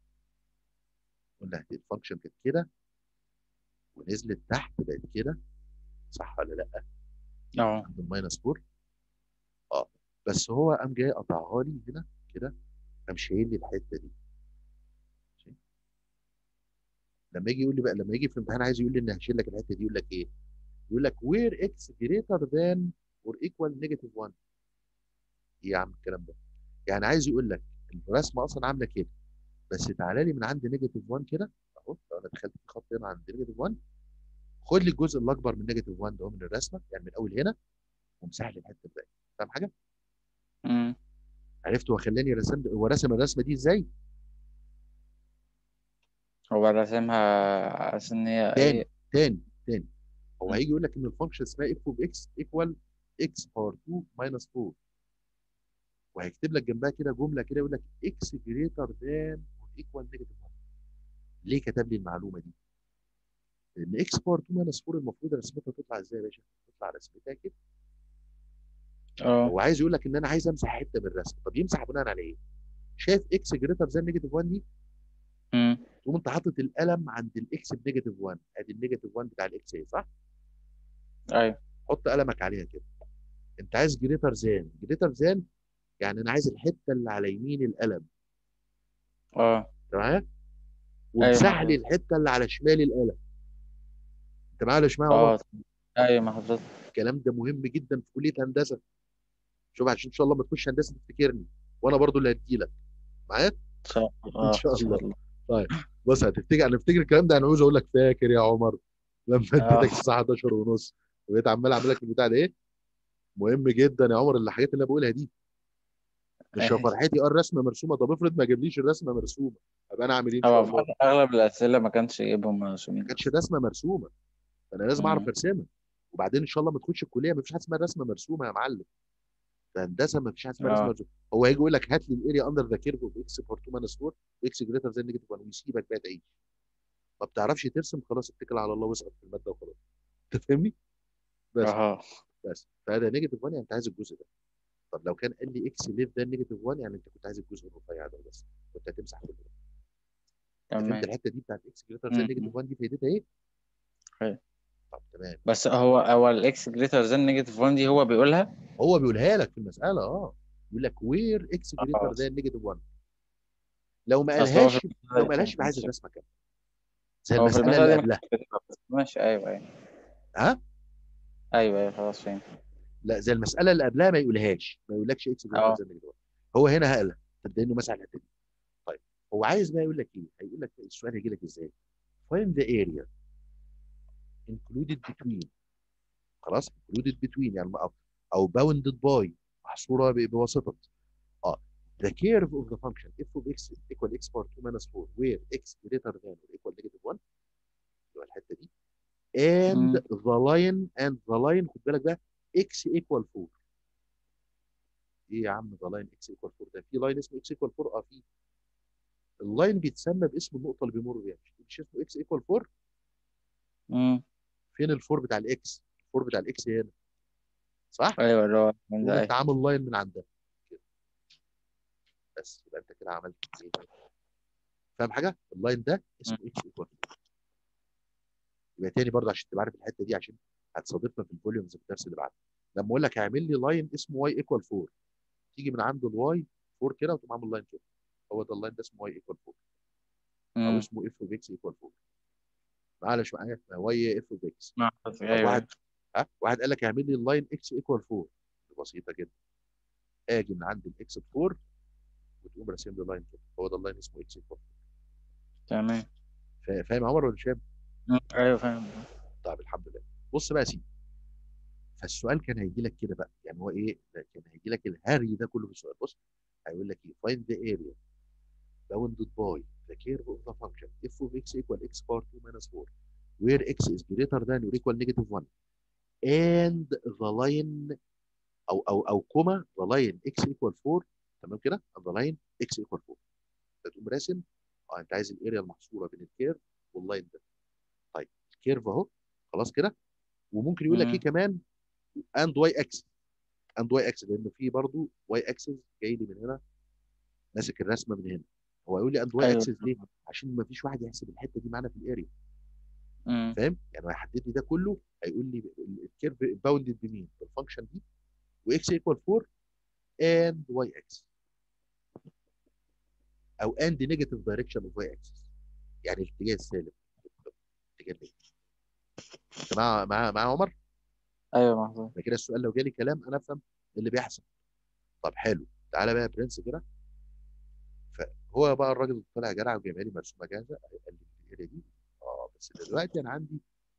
قلنا الفانكشن كانت كده ونزلت تحت بقت كده صح ولا لا؟ اه عند الماينس 4 اه بس هو قام جاي قطعها لي هنا كده قام شايل لي الحته دي ماشي؟ لما يجي يقول لي بقى لما يجي في الامتحان عايز يقول لي ان هشيل لك الحته دي يقول لك ايه؟ يقول لك where x greater than or equal negative 1 ايه يا عم الكلام ده؟ يعني عايز يقول لك الرسمه اصلا عامله كده بس تعالى لي من عند نيجاتيف 1 كده اهو لو انا دخلت في خط هنا عند نيجاتيف 1 خد لي الجزء الاكبر من نيجاتيف 1 ده من الرسمه يعني من اول هنا وامسح لي الحته الباقيه فاهم حاجه؟ امم عرفت هو خلاني رسم هو رسم الرسمه دي ازاي؟ هو راسمها على أساس إن هي تاني إيه تاني تاني هو مم. هيجي يقول لك ان الفانكشن اسمها اف اوف اكس ايكوال اكس باور 2 ماينس 4 وهيكتب لك جنبها كده جمله كده يقول لك اكس جريتر ذان ايكوال نيجاتيف 1 ليه كتب لي المعلومه دي؟ لان اكس باور 2 ماينس 4 المفروض رسمتها تطلع ازاي يا باشا؟ تطلع رسمتها كده اه هو عايز يقول لك ان انا عايز امسح حته من الرسم طب يمسح بناء على ايه؟ شايف اكس جريتر ذان نيجاتيف 1 دي امم تقوم انت حاطط القلم عند الاكس بنيجاتيف 1 ادي النيجاتيف 1 بتاع الاكس اهي صح؟ أيوه حط قلمك عليها كده انت عايز جريتر ذان جريتر ذان يعني انا عايز الحته اللي على يمين القلم اه تمام وامسح لي مظبوط. الحته اللي على شمال القلم انت معايا ولا مش معايا والله اه أيوه ما حضرتك الكلام ده مهم جدا في كليه هندسه شوف عشان ان شاء الله ما تخش هندسه تفتكرني وانا برضو اللي هدي لك معايا إن شاء الله ان آه، شاء إن شاء الله الله طيب بص هتفتكر انا افتكر الكلام ده انا عاوز اقول لك فاكر يا عمر لما آه. اديتك الساعه 11 ونص وبقيت عمال اعمل لك البتاع ده ايه مهم جدا يا عمر الحاجات اللي انا بقولها دي مش يا ماشي. فرحتي اه الرسمه مرسومه طب افرض ما جابليش الرسمه مرسومه ابقى انا اعمل ايه ان شاء هو الله في أغلب الأسئلة ما كانش يجيبهم مرسومين ما كانتش الرسمه مرسومه فانا لازم اعرف مم. ارسمها وبعدين ان شاء الله ما تخش الكليه ما فيش حاجه اسمها رسمه مرسومه يا معلم في هندسه ما فيش حاجه اسمها رسمه اه مرسومه هو هيجي يقول لك هات لي الاريا اندر ذا كيرف اوف اكس بار 2 ماينس 4 واكس جريتر زي نيجاتيف 1 ويسيبك بقى تعيش ما بتعرفش ترسم خلاص اتكل على الله واسقط في الماده وخلاص انت فاهمني؟ بس اه بس فهذا نيجاتيف 1 يعني انت عايز الجزء ده طب لو كان قال لي اكس ليف ده نيجاتيف 1 يعني انت كنت عايز الجزء الرفيع ده بس كنت هتمسح كل ده فهمت تمام الحته دي بتاعت اكس جريتر زي مم. نيجاتيف 1 دي فايدتها ايه؟ أيوه. طب تمام بس هو هو الإكس جريتر ذان نيجاتيف 1 دي هو بيقولها هو بيقولها لك في المساله اه يقول لك وير اكس جريتر اه ذان نيجاتيف 1 لو ما أصل هو في قالهاش المسألة لو دي ما قالهاش يبقى ما عايز كانش الرسمه كامله زي هو في المساله المسألة اللي دي ما قبلها كانش كاتبها بس ماشي أيوه أيوه ها أيوه أيوه خلاص فهمت لا زي المساله اللي قبلها ما يقولهاش ما يقولكش اكس جريتر اه ذان نيجاتيف 1 هو هنا قالها تبدا انه مسح الحته دي طيب هو عايز بقى يقول لك ايه؟ هيقول لك السؤال هيجي لك ازاي؟ find the area included between خلاص included between يعني او, أو bounded by محصوره ب- بواسطه اه the curve of the function f of x equal x bar 2 minus 4 where x greater than or equal negative 1 اللي هو الحته دي and مم. the line and the line خد بالك بقى x equal 4 ايه يا عم the line x equal 4 ده في لاين اسمه x equal 4 اه في اللاين بيتسمى باسم النقطه اللي بيمر بيها مش اسمه x equal 4 مم. فين الفور بتاع الاكس الفور بتاع الاكس هنا صح أيوه اللي هو من تقوم ده انت أيوه عامل لاين من عندها كده بس يبقى انت كده عملت ايه فاهم حاجه اللاين ده اسمه مم. اكس ايكوال يبقى تاني برضه عشان تبقى عارف الحته دي عشان هتصادفنا في الفوليومز في الدرس اللي بعده لما اقول لك اعمل لي لاين اسمه واي ايكوال 4 تيجي من عند الواي 4 كده وتقوم عامل لاين كده هو ده اللاين ده اسمه واي ايكوال 4 او مم. اسمه اف اوف اكس ايكوال 4 معلش معايا واي اف اوف اكس مع طب أيوه واحد ها واحد قال لك اعمل لي اللاين اكس ايكوال 4 دي بسيطه جدا اجي من عند الاكس ب 4 وتقوم راسم لي لاين كده هو ده اللاين اسمه اكس ايكوال تمام فاهم يا عمر ولا مش فاهم؟ مم. أيوه فاهم طيب الحمد لله بص بقى يا سيدي فالسؤال كان هيجي لك كده بقى يعني هو ايه كان هيجي لك الهري ده كله في السؤال بص هيقول لك ايه find the area bounded by the curve of the function f of x equal x bar 2 minus 4 where x is greater than or equal negative 1 and the line او او او كوما the line x equal 4 تمام كده and the line x equal 4 فتقوم راسم اه انت عايز الاريا المحصوره بين الكيرف واللاين ده كيرف اهو خلاص كده وممكن يقول لك ايه مم. كمان اند واي اكسس اند واي اكسس لان في برضو واي اكسس جاي لي من هنا ماسك الرسمه من هنا هو يقول لي اند واي ايوه اكسس ليه؟ عشان ما فيش واحد يحسب الحته دي معانا في الاريا مم. فاهم؟ يعني هو هيحدد لي ده كله هيقول لي الكيرف باوندد بمين؟ بالفانكشن دي واكس ايكوال 4 اند واي اكسس او اند نيجاتيف دايركشن اوف واي اكسس يعني الاتجاه السالب الاتجاه النيجاتيف انت مع مع مع عمر؟ ايوه محظوظ يبقى كده السؤال لو جالي كلام انا افهم اللي بيحصل طب حلو تعالى بقى يا برنس كده فهو بقى الراجل طلع جدع وجايبها لي مرسومه جاهزه قال لي الاريا دي اه بس دلوقتي انا عندي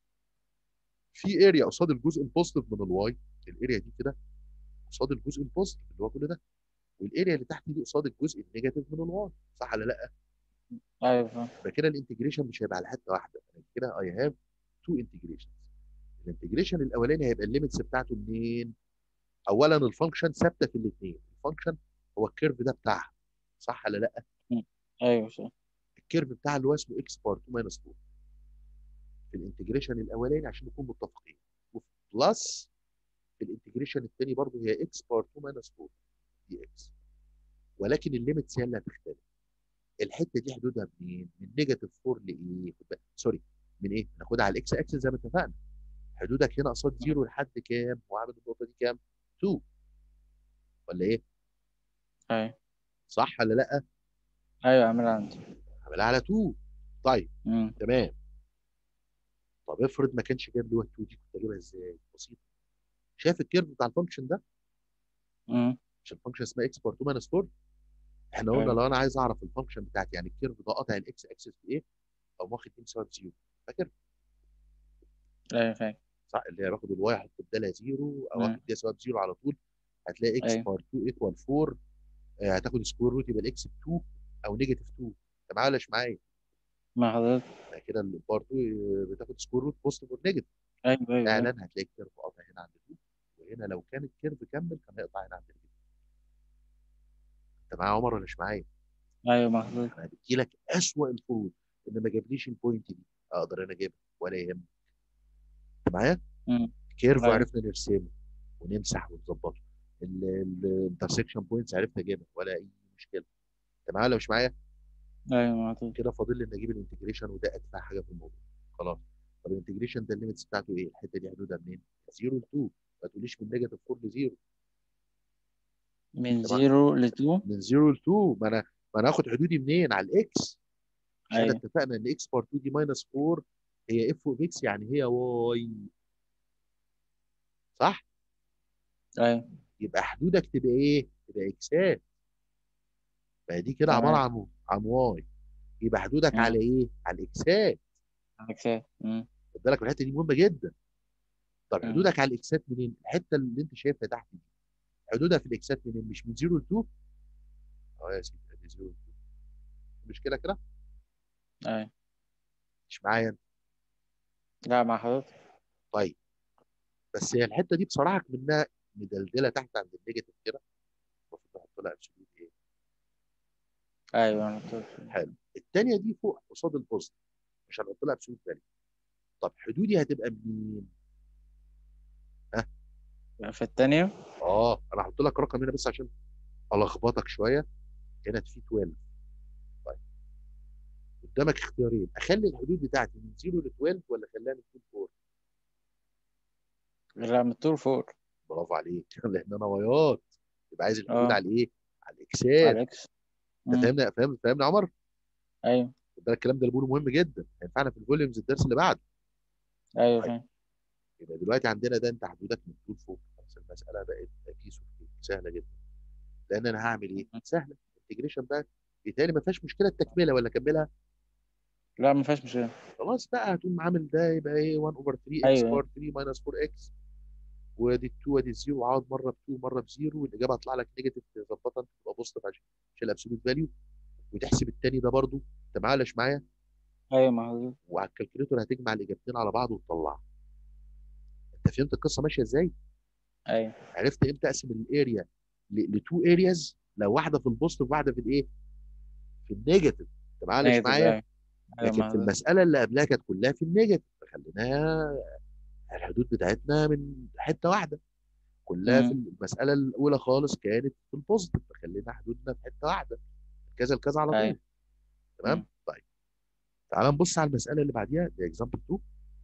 في اريا قصاد الجزء البوزيتيف من الواي الاريا دي كده قصاد الجزء البوزيتيف اللي هو كل ده والاريا اللي تحت دي قصاد الجزء النيجاتيف من الواي صح ولا لا؟ ايوه فاهم يبقى كده الانتجريشن مش هيبقى على حته واحده انا كده اي هاف تو انتجريشنز الانتجريشن الاولاني هيبقى الليميتس بتاعته منين؟ اولا الفانكشن ثابته في الاثنين الفانكشن هو الكيرف ده بتاعها صح ولا لا؟ ايوه فاهم الكيرف بتاعها اللي هو اسمه اكس بار 2 ماينس 4 في الانتجريشن الاولاني عشان نكون متفقين بلس في الانتجريشن الثاني برضه هي اكس بار 2 ماينس 4 دي اكس ولكن الليميتس هي اللي هتختلف الحته دي حدودها منين؟ من نيجاتيف 4 لايه؟ خد بالك. سوري من ايه؟ ناخدها على الاكس اكسس زي ما اتفقنا حدودك هنا قصاد زيرو لحد كام؟ هو عامل النقطه دي كام؟ 2 ولا ايه؟ ايوه صح ولا لا؟ ايوه اعمل عندي عاملها على 2 طيب مم. تمام طب افرض ما كانش جاب لي 1 2 دي كنت اجيبها ازاي؟ بسيطه شايف الكيرف بتاع الفانكشن ده؟ مم. مش الفانكشن اسمها اكس بار 2 ماينس 4 احنا قلنا ايوه لو انا عايز اعرف الفانكشن بتاعتي يعني الكيرف ده قاطع الاكس اكسس في ايه؟ او واخد دي مساوي بزيرو فاكر؟ ايوه فاهم صح اللي هي باخد الواي احط بدالها زيرو او مم. اخد دي سواء بزيرو على طول هتلاقي اكس ايوه بار 2 ايكوال 4 آه، هتاخد سكوير روت يبقى الاكس ب 2 او نيجاتيف 2 انت معايا ولا مش معايا؟ مع حضرتك يبقى كده البار 2 بتاخد سكوير روت بوزيتيف ونيجاتيف ايوه ايوه أيوة. فعلا هتلاقي الكيرف قاطع هنا عند 2 وهنا لو كان الكيرف كمل كان هيقطع هنا عند 2 انت معايا يا عمر ولا مش معايا؟ ايوه مع حضرتك انا بدي لك اسوء الفروض ان ما جابليش البوينت دي اقدر انا اجيبها ولا يهمك انت معايا؟ مم. كيرف ايوه عرفنا نرسمه ونمسح ونظبطه الانترسكشن بوينتس عرفنا اجيبها ولا اي مشكله انت معايا ولا مش معايا؟ ايوه مع حضرتك كده فاضل لي ان اجيب الانتجريشن وده ادفع حاجه في الموضوع خلاص طب الانتجريشن ده الليميتس بتاعته ايه؟ الحته دي حدودها منين؟ 0 ل 2 ما تقوليش من نيجاتيف 4 ل 0 من تمام زيرو لتو من 0 ل 2 ما انا ما انا هاخد حدودي منين؟ على الاكس مش احنا ايوه اتفقنا ان اكس بار 2 دي ماينس 4 هي اف اوف اكس يعني هي واي صح؟ ايوه يبقى حدودك تبقى ايه؟ تبقى اكسات ما هي دي كده عباره تمام عن عن واي يبقى حدودك على مم. ايه؟ على الاكسات اكسات مم. خد بالك الحته دي مهمه جدا طب مم. حدودك على الاكسات منين؟ الحته اللي انت شايفها تحت دي حدودها في الاكسات منين؟ مش من 0 ل 2 اه يا سيدي ادي 0 ل 2 المشكله كده ايوه مش معايا أنت. لا مع حضرتك طيب بس هي الحته دي بصراحه منها مدلدله تحت عند النيجاتيف كده المفروض نحط لها ابسولوت ايه؟ ايوه مع حضرتك حلو الثانيه دي فوق قصاد البوزيتيف مش هنحط لها ابسولوت فاليو طب حدودي هتبقى منين؟ ها؟ في الثانية اه انا هحط لك رقم هنا بس عشان الخبطك شويه هنا في 12 طيب قدامك اختيارين اخلي الحدود بتاعتي من 0 ل 12 ولا اخليها من 2 ل 4 لا من الطول فوق برافو عليك لان انا وياط يبقى عايز الحدود اه على ايه؟ على على الاكسات الاكس انت مم. فاهمني فاهم فاهمني يا عمر؟ ايوه خد بالك الكلام ده اللي بقوله مهم جدا هينفعنا في الفوليومز الدرس اللي بعده ايوه طيب فاهم يبقى دلوقتي عندنا ده انت حدودك من طول فوق خلاص المساله بقت بيس اوف سهله جدا لان انا هعمل ايه؟ مم. سهله انتجريشن بقى بالتالي ما فيهاش مشكله التكمله ولا اكملها لا ما فيهاش مشكلة خلاص بقى هتقوم عامل ده يبقى ايه 1 اوفر 3 اكس ايوه بار 3 ماينس 4 اكس وادي 2 وادي 0 وعوض مره ب 2 مره ب 0 والاجابه هتطلع لك نيجاتيف تظبطها انت تبقى بوزيتيف عشان عشان الابسولوت فاليو وتحسب التاني ده برضو انت معايا ولا مش معايا ايوه مع حضرتك وعلى الكالكوليتور هتجمع الاجابتين على بعض وتطلعها انت فهمت القصه ماشيه ازاي؟ ايوه عرفت امتى اقسم الاريا لتو ارياز لو واحده في البوزيتيف وواحده في الايه؟ في النيجاتيف انت معايا ولا مش نيجاتيف معايا؟ ايوه ايوه لكن مع في حضرتك المساله اللي قبلها كانت كلها في النيجاتيف فخليناها الحدود بتاعتنا من حته واحده كلها في مم. المساله الاولى خالص كانت في البوزيتيف فخلينا حدودنا في حته واحده من كذا لكذا على أيوة. طول تمام مم. طيب تعال نبص على المساله اللي بعديها دي اكزامبل 2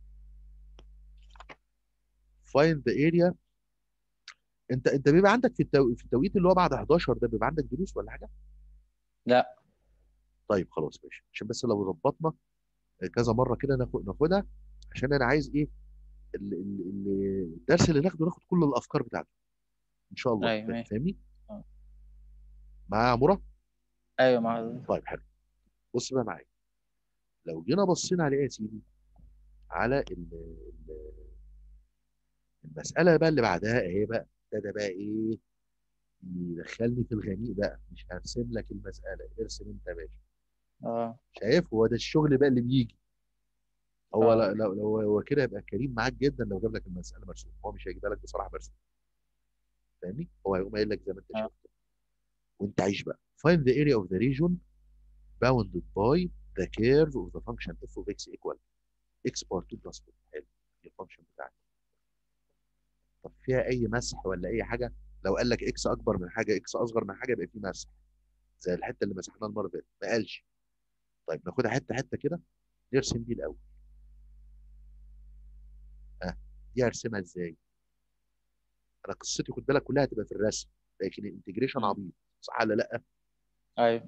find the area انت انت بيبقى عندك في التو... في التوقيت اللي هو بعد 11 ده بيبقى عندك دروس ولا حاجه؟ لا طيب خلاص ماشي عشان بس لو ظبطنا كذا مره كده ناخد ناخدها عشان انا عايز ايه ال- ال- ال- الدرس اللي ناخده ناخد كل الافكار بتاعته ان شاء الله أيوة، ماشي. فاهمني؟ آه. معايا يا عموره؟ أيوة مع طيب حلو بص بقى معايا لو جينا بصينا على ايه يا سيدي على ال- ال- المساله بقى اللي بعدها اهي بقى ابتدى بقى ايه يدخلني في الغميق بقى مش هرسم لك المساله ارسم انت يا باشا اه شايف هو ده الشغل بقى اللي بيجي هو آه. لا- لو لو هو كده يبقى كريم معاك جدا لو جاب لك المساله مرسومه هو مش هيجيبها لك بصراحه مرسومه فاهمني هو هيقوم قايل لك زي ما انت آه. شايف كده. وانت عايش بقى find the area of the region bounded by the curve of the function f of x equal x bar 2 plus 4 حلو دي الفانكشن بتاعتك طب فيها اي مسح ولا اي حاجه لو قال لك اكس اكبر من حاجه اكس اصغر من حاجه يبقى في مسح زي الحته اللي مسحناها المره اللي فاتت ما قالش طيب ناخدها حته حته كده نرسم دي الاول ها دي هرسمها ازاي انا قصتي خد بالك كلها هتبقى في الرسم لكن الانتجريشن مم. عبيط صح ولا لا أيوة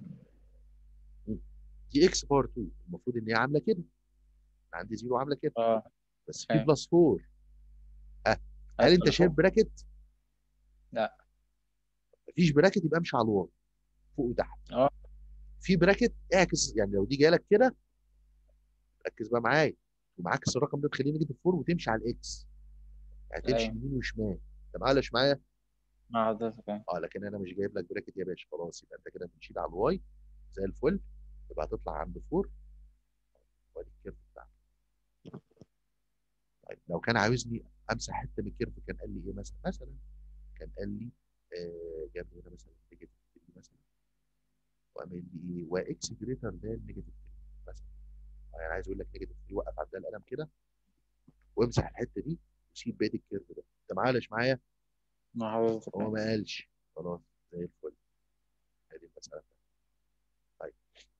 دي اكس باور 2 المفروض ان هي عامله كده انا عندي زيرو عامله كده اه بس في أيوة. بلس 4 ها هل انت شايف براكت لا. مفيش براكت يبقى امشي على الواي فوق وتحت اه. في براكت اعكس يعني لو دي جايه لك كده ركز بقى معايا ومعاكس الرقم ده تخليه نيجاتيف 4 وتمشي على الاكس يعني تمشي أيوة. يمين وشمال انت معايا ولا مش معايا؟ مع حضرتك أيوة. اه لكن انا مش جايب لك براكت يا باشا خلاص يبقى انت كده بتشيل على الواي زي الفل يبقى هتطلع عند 4 وادي الكيرف بتاعك طيب لو كان عاوزني امسح حته من الكيرف كان قال لي ايه مثلا مثلا كان قال لي آه جاب لي هنا مثلا نيجاتيف 3 مثلا وقام قايل لي ايه واكس جريتر ذان نيجاتيف 3 مثلا يعني عايز اقول لك نيجاتيف 3 وقف عند القلم كده وامسح الحته دي وسيب بقيه الكيرف ده انت معايا ولا مش معايا؟ مع حضرتك هو أيوة. ما قالش خلاص زي الفل ادي المساله طيب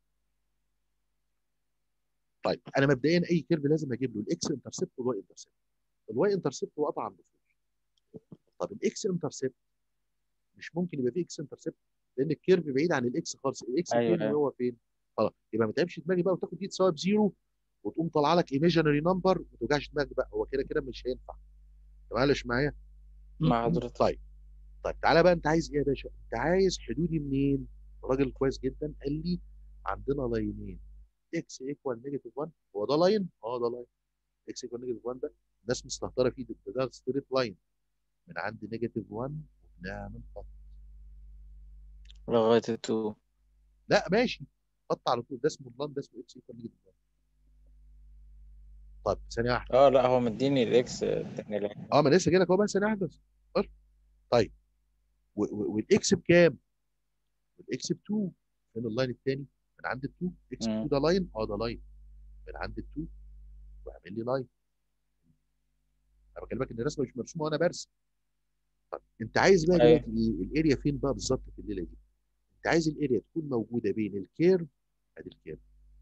طيب انا مبدئيا اي كيرف لازم اجيب له الاكس انترسبت والواي انترسبت الواي انترسبت هو قطع عند فوق طب الاكس انترسبت مش ممكن يبقى فيه اكس انترسبت لان الكيرف بعيد عن الاكس خالص الاكس أيوة، فين أيوة. وهو فين خلاص يبقى ما تعبش دماغي بقى وتاخد دي تساوي بزيرو وتقوم طالعه لك ايميجينري نمبر ما توجعش دماغك بقى هو كده كده مش هينفع انت معلش معايا مع حضرتك طيب طيب تعالى بقى انت عايز ايه يا باشا انت عايز حدودي منين راجل كويس جدا قال لي عندنا لاينين اكس ايكوال نيجاتيف 1 هو ده لاين اه ده لاين اكس ايكوال نيجاتيف 1 ده الناس مستهتره فيه ده ده ستريت لاين من عند نيجاتيف 1 وبنعمل خط لغاية التو لا ماشي خط على طول ده اسمه اللاين ده اسمه اكس ايكوال نيجاتيف 1 طيب ثانيه واحده اه لا هو مديني الاكس التاني لا اه ما أنا لسه جاي لك اهو بقى ثانيه واحده بس اصبر. طيب و- و- والاكس بكام؟ والاكس ب 2 فين اللاين الثاني؟ من عند ال 2 اكس ب 2 مم. ده لاين اه ده لاين من عند ال 2 واعمل لي لاين انا بكلمك ان الرسمه مش مرسومه وانا برسم طب انت عايز بقى أيوة. دلوقتي ايه؟ الاريا فين بقى بالظبط في الليله دي؟ انت عايز الاريا تكون موجوده بين الكيرف ادي الكيرف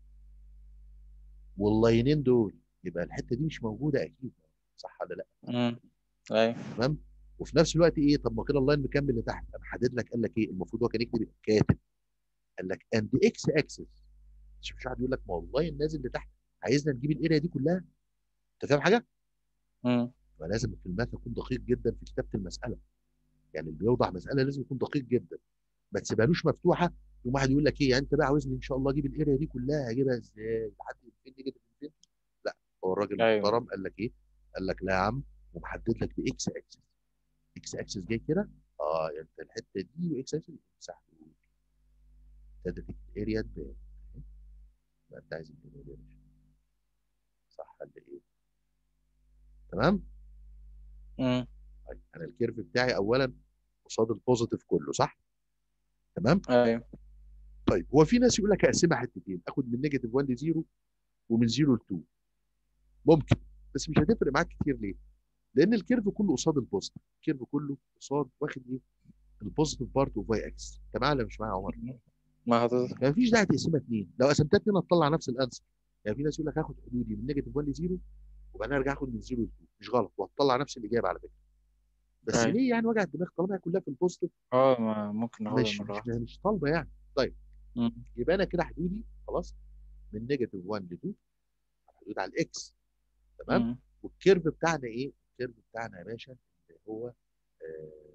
واللاينين دول يبقى الحته دي مش موجوده اكيد صح ولا لا؟ مم. ايوه تمام وفي نفس الوقت ايه طب ما كده اللاين مكمل لتحت انا حدد لك قال لك ايه المفروض هو كان يكتب كاتب قال لك اند اكس اكسس مش مش واحد يقول لك ما هو اللاين نازل لتحت عايزنا نجيب الاريا دي كلها انت فاهم حاجه؟ مم. فلازم في الماث اكون دقيق جدا في كتابه المساله يعني اللي بيوضح مساله لازم يكون دقيق جدا ما تسيبهالوش مفتوحه يقوم واحد يقول لك ايه يعني انت بقى عاوزني ان شاء الله اجيب الاريا دي كلها هجيبها ازاي لحد فين نيجاتيف فين لا هو الراجل أيوة. المحترم قال لك ايه قال لك لا يا عم ومحدد لك باكس اكسس اكس اكسس جاي كده اه انت الحته دي واكس اكسس مسحت ابتدت الاريا تبان يبقى انت عايز الاريا دي يا باشا صح ولا ايه تمام مم. طيب انا الكيرف بتاعي اولا قصاد البوزيتيف كله صح تمام ايوه طيب هو في ناس يقول لك اقسمها حتتين اخد من نيجاتيف 1 ل 0 ومن 0 ل 2 ممكن بس مش هتفرق معاك كتير ليه؟ لان الكيرف كله قصاد البوزيتيف الكيرف كله قصاد واخد ايه؟ البوزيتيف بارت اوف واي اكس انت معايا ولا مش معايا يا عمر؟ ما حضرتك ما فيش داعي تقسمها اثنين لو قسمتها اثنين هتطلع نفس الانسر يعني في ناس يقول لك هاخد حدودي من نيجاتيف 1 ل 0 وبعدين ارجع اخد من 0 ل 2 مش غلط وهتطلع نفس الاجابه على فكره بس أيوة. ليه يعني وجع الدماغ طالما هي كلها في البوزيتيف اه ما ممكن ناخدها مش مرة مش, واحدة مش طالبه يعني مم. يبقى انا كده حدودي خلاص من نيجاتيف 1 ل 2 حدود على الاكس تمام مم. والكيرف بتاعنا ايه؟ الكيرف بتاعنا يا باشا اللي هو آه،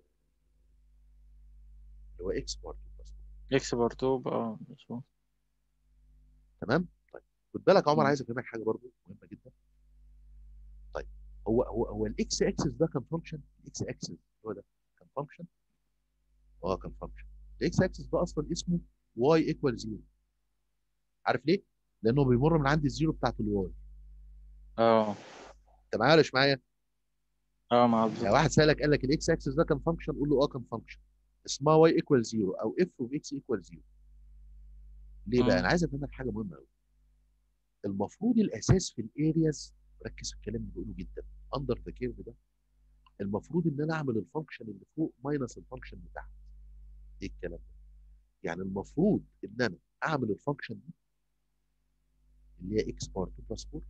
اللي هو اكس بار 2 بلس اكس بار 2 اه مظبوط. تمام؟ طيب خد بالك يا عمر مم. عايز افهمك حاجه برضو مهمه جدا طيب هو هو هو الاكس اكسس ده كان فانكشن الاكس اكسس هو ده كان فانكشن اه كان فانكشن الاكس اكسس ده اصلا اسمه واي ايكوال 0 عارف ليه؟ لانه بيمر من عند الزيرو بتاعت الواي اه انت معايا ولا مش معايا؟ اه مع يعني حضرتك واحد سالك قال لك الاكس اكسس ده كان فانكشن قول له اه كان فانكشن اسمها واي ايكوال 0 او اف اوف اكس ايكوال 0 ليه بقى؟ مم. انا عايز افهمك حاجه مهمه قوي المفروض الاساس في الارياز ركز في الكلام اللي بقوله جدا اندر ذا كيرف ده المفروض ان انا اعمل الفانكشن اللي فوق ماينس الفانكشن اللي تحت ايه الكلام ده؟ يعني المفروض ان انا اعمل الفانكشن دي اللي هي اكس بار 2 بلس 4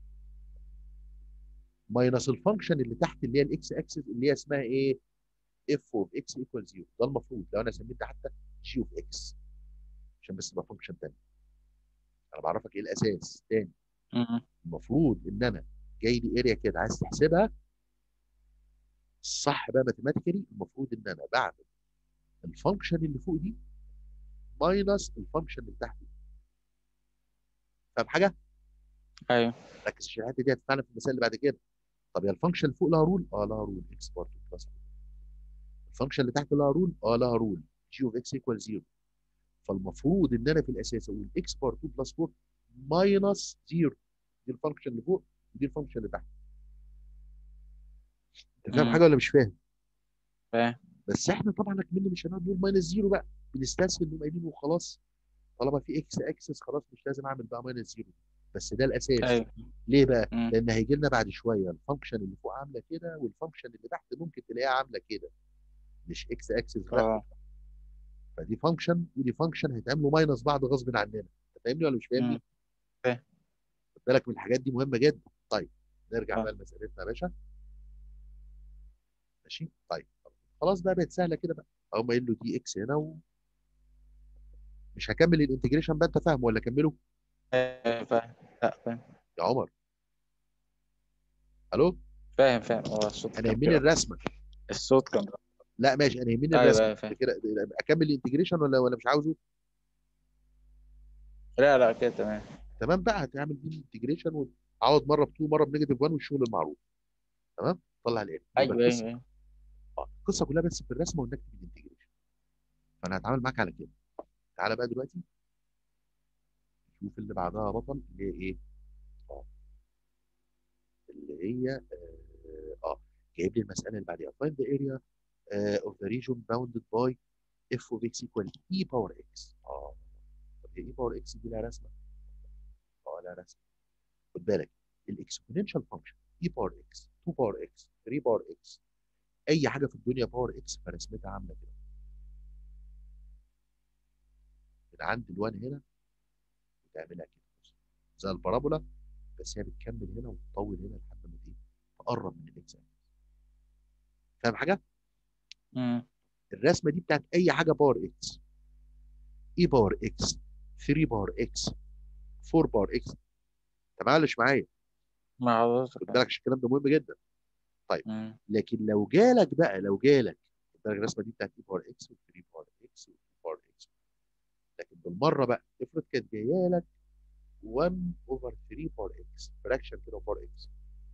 ماينس الفانكشن اللي تحت اللي هي الاكس اكسس اللي هي اسمها ايه؟ اف اوف اكس ايكوال 0 ده المفروض لو انا سميت ده حتى جي اوف اكس عشان بس تبقى فانكشن تاني انا بعرفك ايه الاساس تاني مم. المفروض ان انا جاي لي اريا كده عايز تحسبها الصح بقى ماثيماتيكالي المفروض ان انا بعمل الفانكشن اللي فوق دي ماينس الفانكشن اللي تحت دي فاهم حاجه؟ ايوه ركز عشان الحته دي هتنفعنا في المثال اللي بعد كده طب يا الفانكشن اللي فوق لها رول؟ اه لها رول اكس بار 2 بلس الفانكشن اللي تحت لها رول؟ اه لها رول جي اوف اكس ايكوال 0 فالمفروض ان انا في الاساس اقول اكس بار 2 بلس 4 ماينس 0 دي الفانكشن اللي فوق ودي الفانكشن اللي تحت انت فاهم مم. حاجه ولا مش فاهم؟ فاهم بس احنا طبعا كمان مش هنقعد نقول ماينس 0 بقى بنستسهل انهم قايلين وخلاص طالما في اكس اكسس خلاص مش لازم اعمل بقى ماينس 0 بس ده الاساس ايوه ليه بقى؟ مم. لان هيجي لنا بعد شويه الفانكشن اللي فوق عامله كده والفانكشن اللي تحت ممكن تلاقيها عامله كده مش اكس اكسس بقى اه فدي فانكشن ودي فانكشن هيتعملوا ماينس بعض غصب عننا انت فاهمني ولا مش فاهمني؟ مم. فاهم. خد بالك من الحاجات دي مهمه جدا طيب نرجع آه. بقى لمسألتنا يا باشا ماشي طيب خلاص بقى بقت سهله كده بقى اقوم قايل له دي اكس هنا و... مش هكمل الانتجريشن بقى انت فاهم ولا اكمله أيوة، فاهم لا فاهم يا عمر الو فاهم فاهم هو الصوت انا كان يهمني بيقطع الرسمه الصوت كان لا ماشي انا يهمني ايوه الرسمه ايوه فاهم كده اكمل الانتجريشن ولا ولا مش عاوزه لا لا كده تمام تمام بقى هتعمل دي الانتجريشن وعوض مره ب 2 مره بنيجاتيف 1 والشغل المعروف تمام طلع الايه ايوه ايوه ايوه آه، القصه كلها بس في الرسمه ونكتب الانتجريشن فانا هتعامل معاك على كده تعالى بقى دلوقتي شوف اللي بعدها يا بطل اللي هي ايه اه اللي هي اه, آه. جايب لي المساله اللي بعديها find the area uh, of the region bounded by f of x equal e power x اه طب هي e power x دي لها رسمه اه لها رسمه خد بالك الاكسبوننشال فانكشن e power x 2 power x 3 power x اي حاجه في الدنيا باور اكس فرسمتها عامله كده من عند ال1 هنا وتعملها كده بص. زي البارابولا بس هي بتكمل هنا وتطول هنا لحد ما ايه تقرب من الاكس فاهم حاجه؟ مم. الرسمه دي بتاعت اي حاجه باور اكس اي باور اكس 3 باور اكس 4 باور اكس انت معلش معايا مع خد حضرتك بالك عشان الكلام ده مهم جدا مم. لكن لو جالك بقى لو جالك خد بالك الرسمه دي بتاعت اي باور اكس و3 باور اكس و2 باور اكس لكن بالمره بقى افرض كانت جايه لك 1 اوفر 3 باور اكس فراكشن كده باور اكس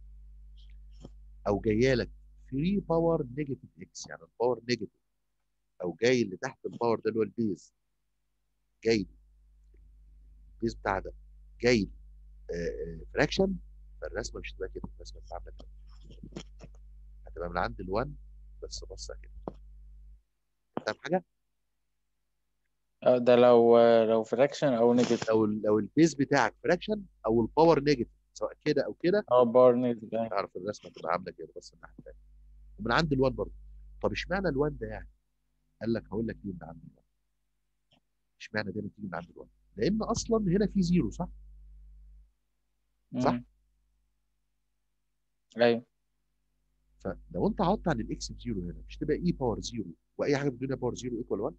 او جايه لك 3 باور نيجاتيف اكس يعني الباور نيجاتيف او جاي اللي تحت الباور ده اللي هو البيز جاي لي البيز بتاع ده جاي لي فراكشن فالرسمه مش هتبقى كده الرسمه هتبقى عامله كده هتبقى من عند ال1 بس بصه كده فاهم حاجه؟ آه، ده لو لو فراكشن او نيجاتيف لو لو البيز بتاعك فراكشن او الباور نيجاتيف سواء كده او كده اه بار نيجاتيف ايوه تعرف الرسمه تبقى عامله كده بس الناحيه الثانيه ومن عند ال1 برضه طب اشمعنى ال1 ده يعني قال لك هقول لك ليه من عند ال1 اشمعنى دايما تيجي من عند ال1 لان اصلا هنا في زيرو صح صح؟ مم. ايوه فلو انت عوضت عن الاكس بزيرو هنا مش تبقى اي باور زيرو واي حاجه في الدنيا باور زيرو ايكوال 1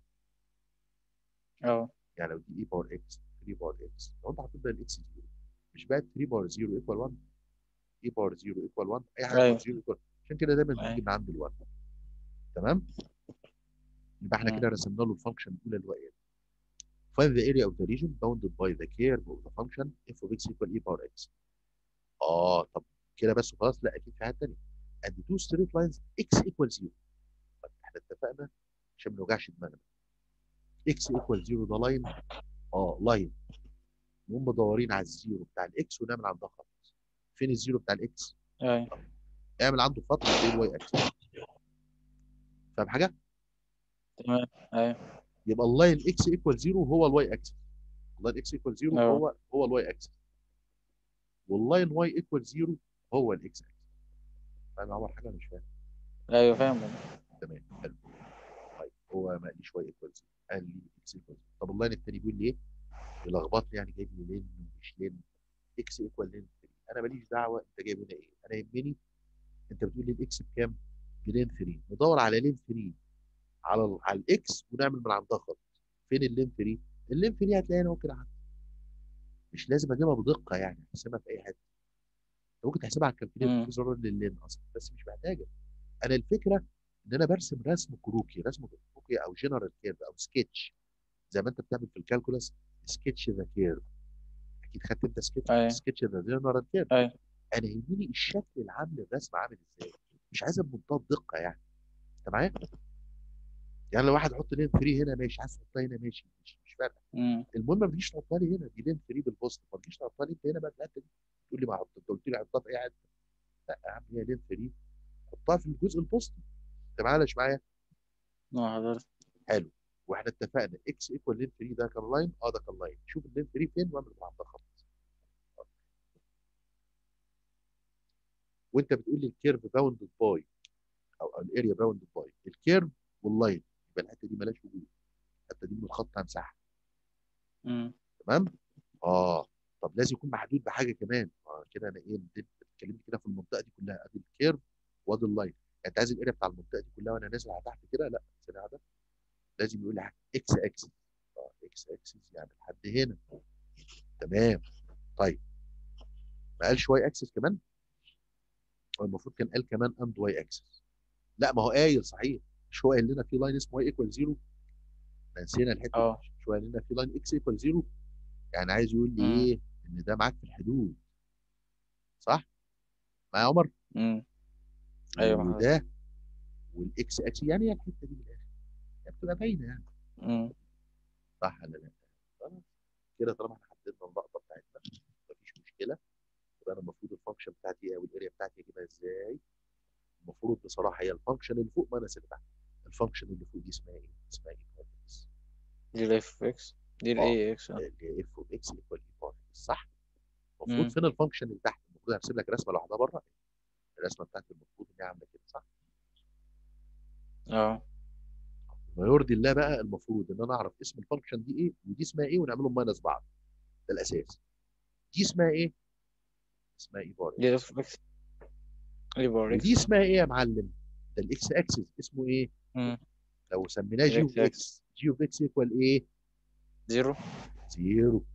اه يعني لو دي اي باور اكس 3 باور اكس لو انت حطيت بقى الاكس زيرو مش بقى 3 باور زيرو ايكوال 1 اي باور زيرو ايكوال 1 اي حاجه باور ايوه زيرو ايكوال عشان كده دايما بتيجي ايوه من عند ال1 تمام يبقى احنا مم. كده رسمنا له الفانكشن الاولى اللي هو ايه find the area of the region bounded by the curve of the function f of x equal e power x اه طب كده بس وخلاص لا اكيد في حاجه ثانيه and two straight lines x equal 0 طب احنا اتفقنا عشان ما نوجعش دماغنا x equal 0 ده لاين اه لاين نقوم مدورين على الزيرو بتاع الاكس ونعمل عندها خط فين الزيرو بتاع الاكس ايوه اعمل عنده خط زي الواي اكس فاهم حاجه تمام ايوه يبقى اللاين اكس ايكوال 0 هو الواي اكس اللاين اكس ايكوال 0 اه هو هو الواي اكس واللاين واي ايكوال 0 هو الاكس اكس فاهم يا عمر حاجه مش فاهم ايوه فاهم تمام حلو طيب هو ما قاليش واي ايكوال 0 قال لي اكس ايكوال 0 طب اللاين الثاني بيقول لي ايه يلخبطني يعني جايب لي لين ومش لين اكس ايكوال لين 3 انا ماليش دعوه انت جايب هنا ايه انا يهمني انت بتقول لي الاكس بكام بلين 3 ندور على لين 3 على ال- على الاكس ونعمل من عندها خط فين اللين 3 اللين 3 هتلاقيها هنا ممكن عندي مش لازم اجيبها بدقه يعني احسبها في اي حته انت ممكن تحسبها على الكالكوليتر مم. في زرار للين اصلا بس مش محتاجه انا الفكره ان انا برسم رسم كروكي رسم كروكي او جنرال كيرف او سكتش زي ما انت بتعمل في الكالكولاس سكتش ذا كيرف اكيد خدت انت سكتش ايوه سكتش ذا جنرال كيرف ايوه انا يهمني الشكل العام للرسم عامل ازاي مش عايزها بمنتهى الدقه يعني انت معايا يعني لو واحد يحط لين 3 هنا ماشي عايز تحطها هنا ماشي مش مش فارقه مم. المهم ما تجيش تحطها لي هنا دي لين 3 بالبوست ما تجيش تحطها لي انت هنا بقى في الحته دي تقول لي ما حط- انت قلت لي حطها في اي حته لا يا عم هي لين 3 حطها في الجزء البوستي انت معايا ولا مش معايا اه حضرتك حلو واحنا اتفقنا اكس ايكوال لين 3 ده كان لاين اه ده كان لاين شوف اللين 3 فين واعمل مع ده خط وانت بتقول لي الكيرف باوندد باي او أو الاريا باوندد باي الكيرف واللاين يبقى الحته دي مالهاش وجود الحته دي من الخط همسحها مم. تمام اه طب لازم يكون محدود بحاجه كمان اه كده انا ايه انت بتتكلمني كده في المنطقه دي كلها ادي الكيرف وادي اللاين يعني انت عايز الاريا بتاع المنطقه دي كلها وانا نازل على تحت كده لا ثانيه واحده لازم يقول لي اكس اكسس اه اكس اكسس يعني لحد هنا تمام طيب ما قالش واي اكسس كمان هو المفروض كان قال كمان اند واي اكسس لا ما هو قايل صحيح مش هو قال لنا في لاين اسمه واي ايكوال زيرو نسينا الحته اه دي مش هو قال لنا في لاين اكس ايكوال زيرو يعني عايز يقول لي مم. ايه ان ده معاك في الحدود صح معايا يا عمر مم. ايوه حضرتك وده والاكس اكس يعني هي الحته دي من الاخر يعني بتبقى باينه يعني مم. صح ولا لا خلاص كده طالما احنا حددنا اللقطه بتاعتنا مفيش مشكله يبقى انا المفروض الفانكشن بتاعتي او الاريا بتاعتي اجيبها ازاي المفروض بصراحه هي الفانكشن اللي فوق ماينس اللي تحت الفانكشن اللي فوق دي اسمها ايه اسمها ايه كويس دي الاف اكس دي اه الاي اكس اه اللي هي اف اوف اكس ايكوال اي بار صح مم. المفروض فين الفانكشن اللي تحت المفروض هرسم لك رسمه لوحدها بره الرسمه بتاعتي المفروض ان هي عامله كده صح اه ما يرضي الله بقى المفروض ان انا اعرف اسم الفانكشن دي ايه ودي اسمها ايه ونعملهم ماينس بعض ده الاساس دي اسمها ايه اسمها اي بار دي اكس الاف اكس اي بار ودي اكس اسمها ايه يا معلم ده الاكس اكسس اسمه ايه مم. لو سميناه جي اوف الاكس اكس اكس جي اوف اكس ايكوال ايه زيرو زيرو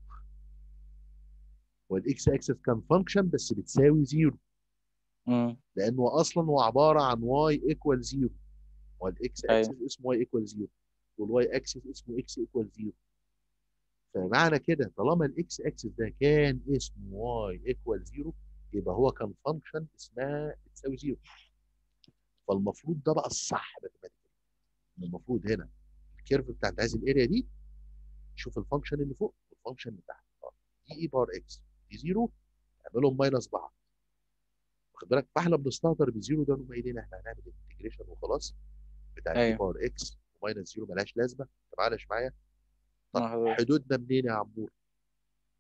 والاكس اكسس كان فانكشن بس بتساوي زيرو مم. لانه اصلا هو عباره عن واي ايكوال زيرو والاكس ايوه اكسس اسمه واي ايكوال زيرو والواي اكسس اسمه اكس ايكوال زيرو فمعنى كده طالما الاكس اكسس ده كان اسمه واي ايكوال زيرو يبقى هو كان فانكشن اسمها بتساوي زيرو فالمفروض ده بقى الصح ماثيماتيكال المفروض هنا الكيرف بتاع عايز الاريا دي شوف الفانكشن اللي فوق والفانكشن اللي تحت آه، دي اي بار اكس دي زيرو اعملهم ماينس بعض واخد بالك فاحنا بنستهتر بزيرو ده نقوم قايلين احنا هنعمل انتجريشن وخلاص بتاع اي ايوه بار اكس وماينس زيرو ملهاش لازمه انت معانا مش معايا طب اه حضرتك حدودنا منين يا عمور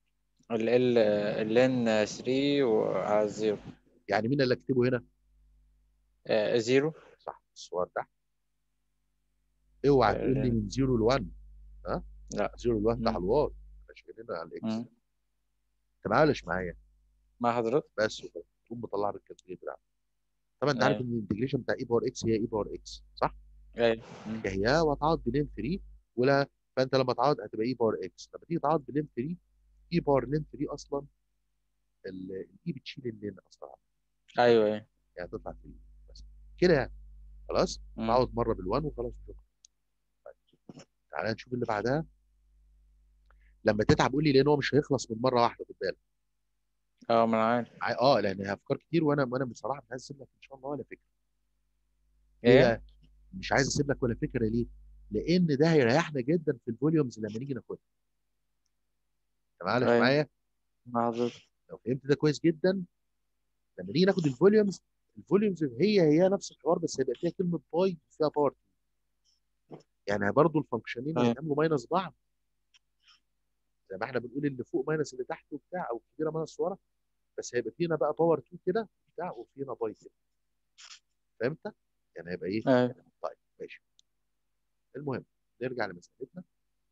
ال ال اللين 3 وعلى الزيرو يعني مين اللي اكتبه هنا آه، زيرو صح الصور تحت اوعى آه، تقول لي لين. من 0 ل 1 ها لا 0 ل 1 ده مم. على الواي احنا شغالين على الاكس مم. انت معايا ولا مش معايا مع حضرتك بس وكده. تقوم مطلعها بالكالكوليتر طبعا انت عارف أيوة. ان الانتجريشن بتاع اي باور اكس هي اي باور اكس صح ايوه مم. هي وهتعوض بلين 3 ولا فانت لما تعوض هتبقى اي باور اكس لما تيجي تعوض بلين 3 اي باور لين 3 اصلا الاي بتشيل اللين اصلا ايوه ايوه يعني تطلع 3 بس كده يعني خلاص مم. تعوض مره بال1 وخلاص شكرا طيب. تعالى نشوف اللي بعدها لما تتعب قول لي لان هو مش هيخلص من مره واحده خد بالك اه ما انا عارف ع- اه لان هي افكار كتير وانا وانا بصراحه مش عايز اسيب لك ان شاء الله ولا فكره ليه ايه بقى؟ مش عايز اسيب لك ولا فكره ليه؟ لان ده هيريحنا جدا في الفوليومز لما نيجي ناخدها انت معايا ولا مش أيوة. معايا؟ مع حضرتك لو فهمت ده كويس جدا لما نيجي ناخد الفوليومز الفوليومز هي هي نفس الحوار بس هيبقى فيها كلمه باي فيها باور يعني برضه الفانكشنين أيوة. هيتعملوا ماينس بعض زي ما احنا بنقول اللي فوق ماينس اللي تحت وبتاع او كبيره ماينس ورا بس هيبقى فينا بقى باور 2 كده بتاع وفينا باي كده فهمت؟ يعني هيبقى ايه؟ ايوه طيب ماشي المهم نرجع لمسألتنا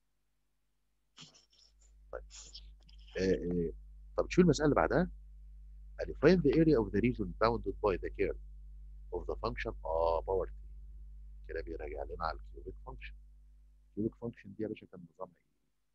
طيب آه آه طب شو المسألة اللي بعدها؟ قال لي find the area of the region bounded by the curve of the function اه باور كده بيراجع لنا على الكيوبيك فانكشن الكيوبيك فانكشن دي يا باشا كان نظامها ايه؟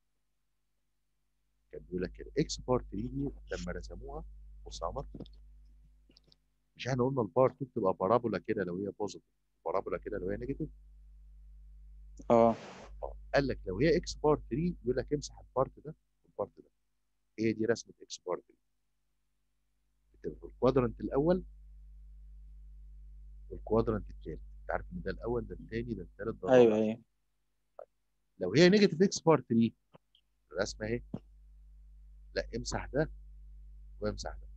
كان بيقول لك كده اكس بار 3 دي لما رسموها بص يا عمر مش احنا قلنا البار 2 بتبقى بارابولا كده لو هي بوزيتيف بارابولا كده لو هي نيجاتيف اه اه قال لك لو هي اكس بار 3 يقول لك امسح البارت ده والبارت ده هي دي رسمه اكس بار 3 بتبقى في الكوادرنت الاول والكوادرنت الثالث انت عارف ان ده الاول ده الثاني ده الثالث ده ايوه الرابع ايوه لو هي نيجاتيف اكس بار 3 الرسمه اهي لا امسح ده وامسح ده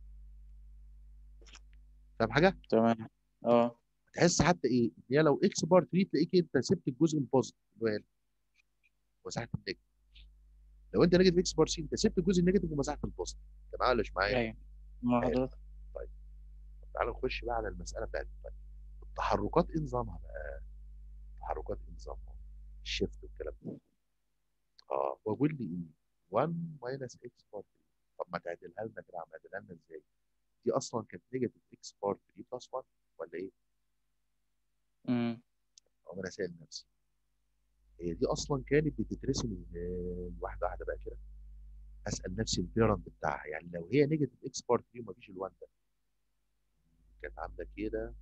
فاهم حاجه؟ تمام اه تحس حتى ايه ان هي لو اكس بار 3 تلاقيك انت سبت الجزء البوزيتيف اللي هو هنا ومسحت النيجاتيف لو انت نيجاتيف اكس بار 3 انت سبت الجزء النيجاتيف ومسحت البوزيتيف انت معايا ولا مش معايا؟ ايوه مع حلو. حضرتك تعالى نخش بقى على المساله بتاعت الفن. التحركات ايه نظامها بقى؟ التحركات ايه نظامها؟ الشيفت والكلام ده اه واقول لي ايه؟ 1 ماينس اكس بار 3 طب ما تعدلها لنا كده عم تعدلها لنا ازاي؟ دي اصلا كانت نيجاتيف اكس بار 3 بلس 1 ولا ايه؟ امم او انا سائل نفسي هي دي اصلا كانت بتترسم ازاي واحده واحده بقى كده اسال نفسي البيرنت بتاعها يعني لو هي نيجاتيف اكس بار 3 ومفيش ال1 ده كانت عامله كده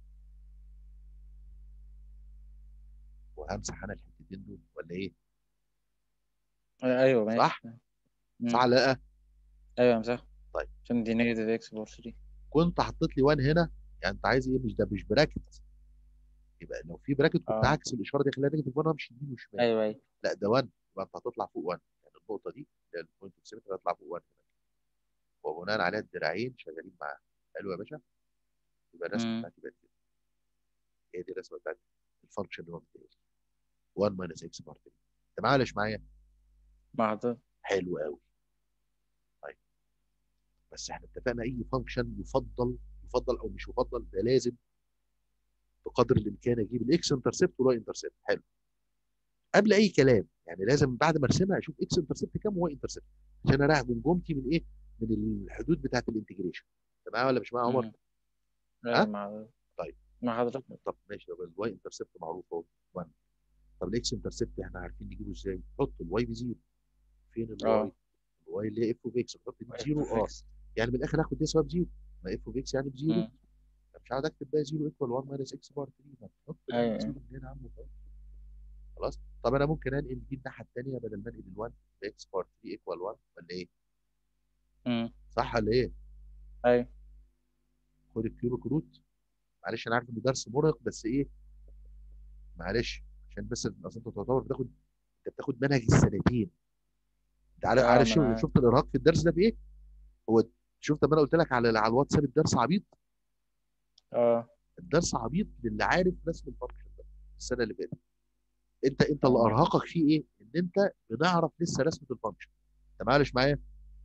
وهمسح انا الحتتين دول ولا ايه؟ ايوه ماشي صح؟ مم. صح ولا لا؟ ايوه امسح طيب. عشان دي نيجاتيف اكس بور 3 كنت حطيت لي 1 هنا يعني انت عايز ايه مش ده مش براكت يبقى لو في براكت كنت اه. عكس الاشاره دي خليها نيجاتيف 1 امشي يمين وشمال ايوه ايوه لا ده 1 يبقى انت هتطلع فوق 1 يعني النقطه دي اللي هي البوينت اوف سيمتري هتطلع فوق 1 هناك وبناء عليها الدراعين شغالين معاها حلو يا باشا يبقى الرسمه مم. بتاعتي بقت كده هي دي الرسمه بتاعتي الفانكشن اللي هو بتاعي 1 ماينس اكس بار 3 انت معايا ولا مش معايا؟ مع حضرتك حلو قوي طيب بس احنا اتفقنا اي فانكشن يفضل يفضل او مش يفضل ده لازم بقدر الامكان اجيب الاكس انترسبت والواي انترسبت حلو قبل اي كلام يعني لازم بعد ما ارسمها اشوف اكس انترسبت كام وواي انترسبت عشان اريح جمجمتي من ايه؟ من الحدود بتاعت الانتجريشن انت معايا ولا مش معايا يا عمر؟ مم. ها؟ ايوه مع حضرتك طيب. مع حضرتك طب ماشي طب الواي انترسبت معروف اهو 1 طب الاكس انترسبت احنا عارفين نجيبه ازاي؟ نحط الواي بزيرو فين الواي؟ اه الواي اللي هي اف اوف اكس نحط دي بزيرو اه يعني من الاخر هاخد دي سبب زيرو ما اف اوف اكس يعني بزيرو مم. مش هقعد اكتب بقى 0 ايكوال 1 ماينس اكس بار 3 ما تحط أيوة. زيرو من هنا يا عم وخلاص. خلاص طب انا ممكن انقل دي الناحيه الثانيه بدل ما انقل ال 1 اكس بار 3 ايكوال 1 ولا ايه؟ مم. صح ولا ايه؟ ايوه خد الكيوبيك روت معلش انا عارف ان درس مرهق بس ايه؟ معلش عشان بس اصل انت تعتبر بتاخد انت بتاخد منهج السنتين انت عارف آه، عارف ما شو- أنا عارف. شفت الارهاق في الدرس ده في ايه؟ هو شفت لما انا قلت لك على على الواتساب الدرس عبيط اه الدرس عبيط للي عارف رسم الفانكشن ده السنه اللي فاتت انت انت اللي آه. ارهقك فيه ايه؟ ان انت بنعرف لسه رسمه الفانكشن انت معلش معايا؟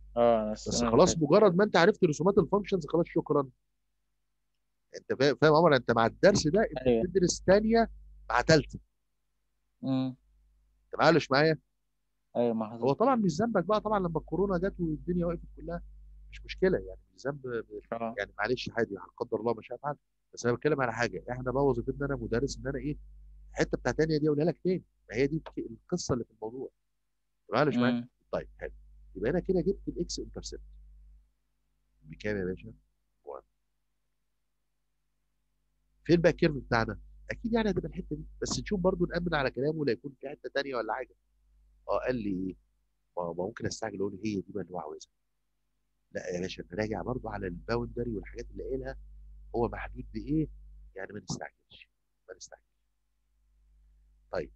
اه بس السنة اللي خلاص فاتت مجرد ما انت عرفت رسومات الفانكشنز خلاص شكرا انت فاهم فاهم يا عمر انت مع الدرس ده انت ايوه بتدرس ثانيه مع ثالثه امم انت معلش معايا ايوه ما هو حضرتك طبعا مش ذنبك بقى طبعا لما الكورونا جت والدنيا وقفت كلها مش مشكله يعني مش ذنب اه يعني معلش عادي لا قدر الله مش هفعل بس انا بتكلم على حاجه احنا بقى وظيفتنا انا مدرس ان انا ايه الحته بتاعت تانية دي اقولها لك تاني ما هي دي الك- القصه اللي في الموضوع معلش معايا امم طيب حلو يبقى انا كده جبت الاكس انترسبت بكام يا باشا؟ 1 فين بقى الكيرف بتاعنا؟ اكيد يعني هتبقى الحته دي بس نشوف برضو نامن على كلامه لا يكون في حته تانية ولا حاجه اه قال لي ايه؟ ما ما ممكن استعجل اقول هي دي بقى اللي هو عاوزها لا يا باشا نراجع برضو على الباوندري والحاجات اللي قايلها هو محدود بايه؟ يعني ما نستعجلش ما نستعجلش طيب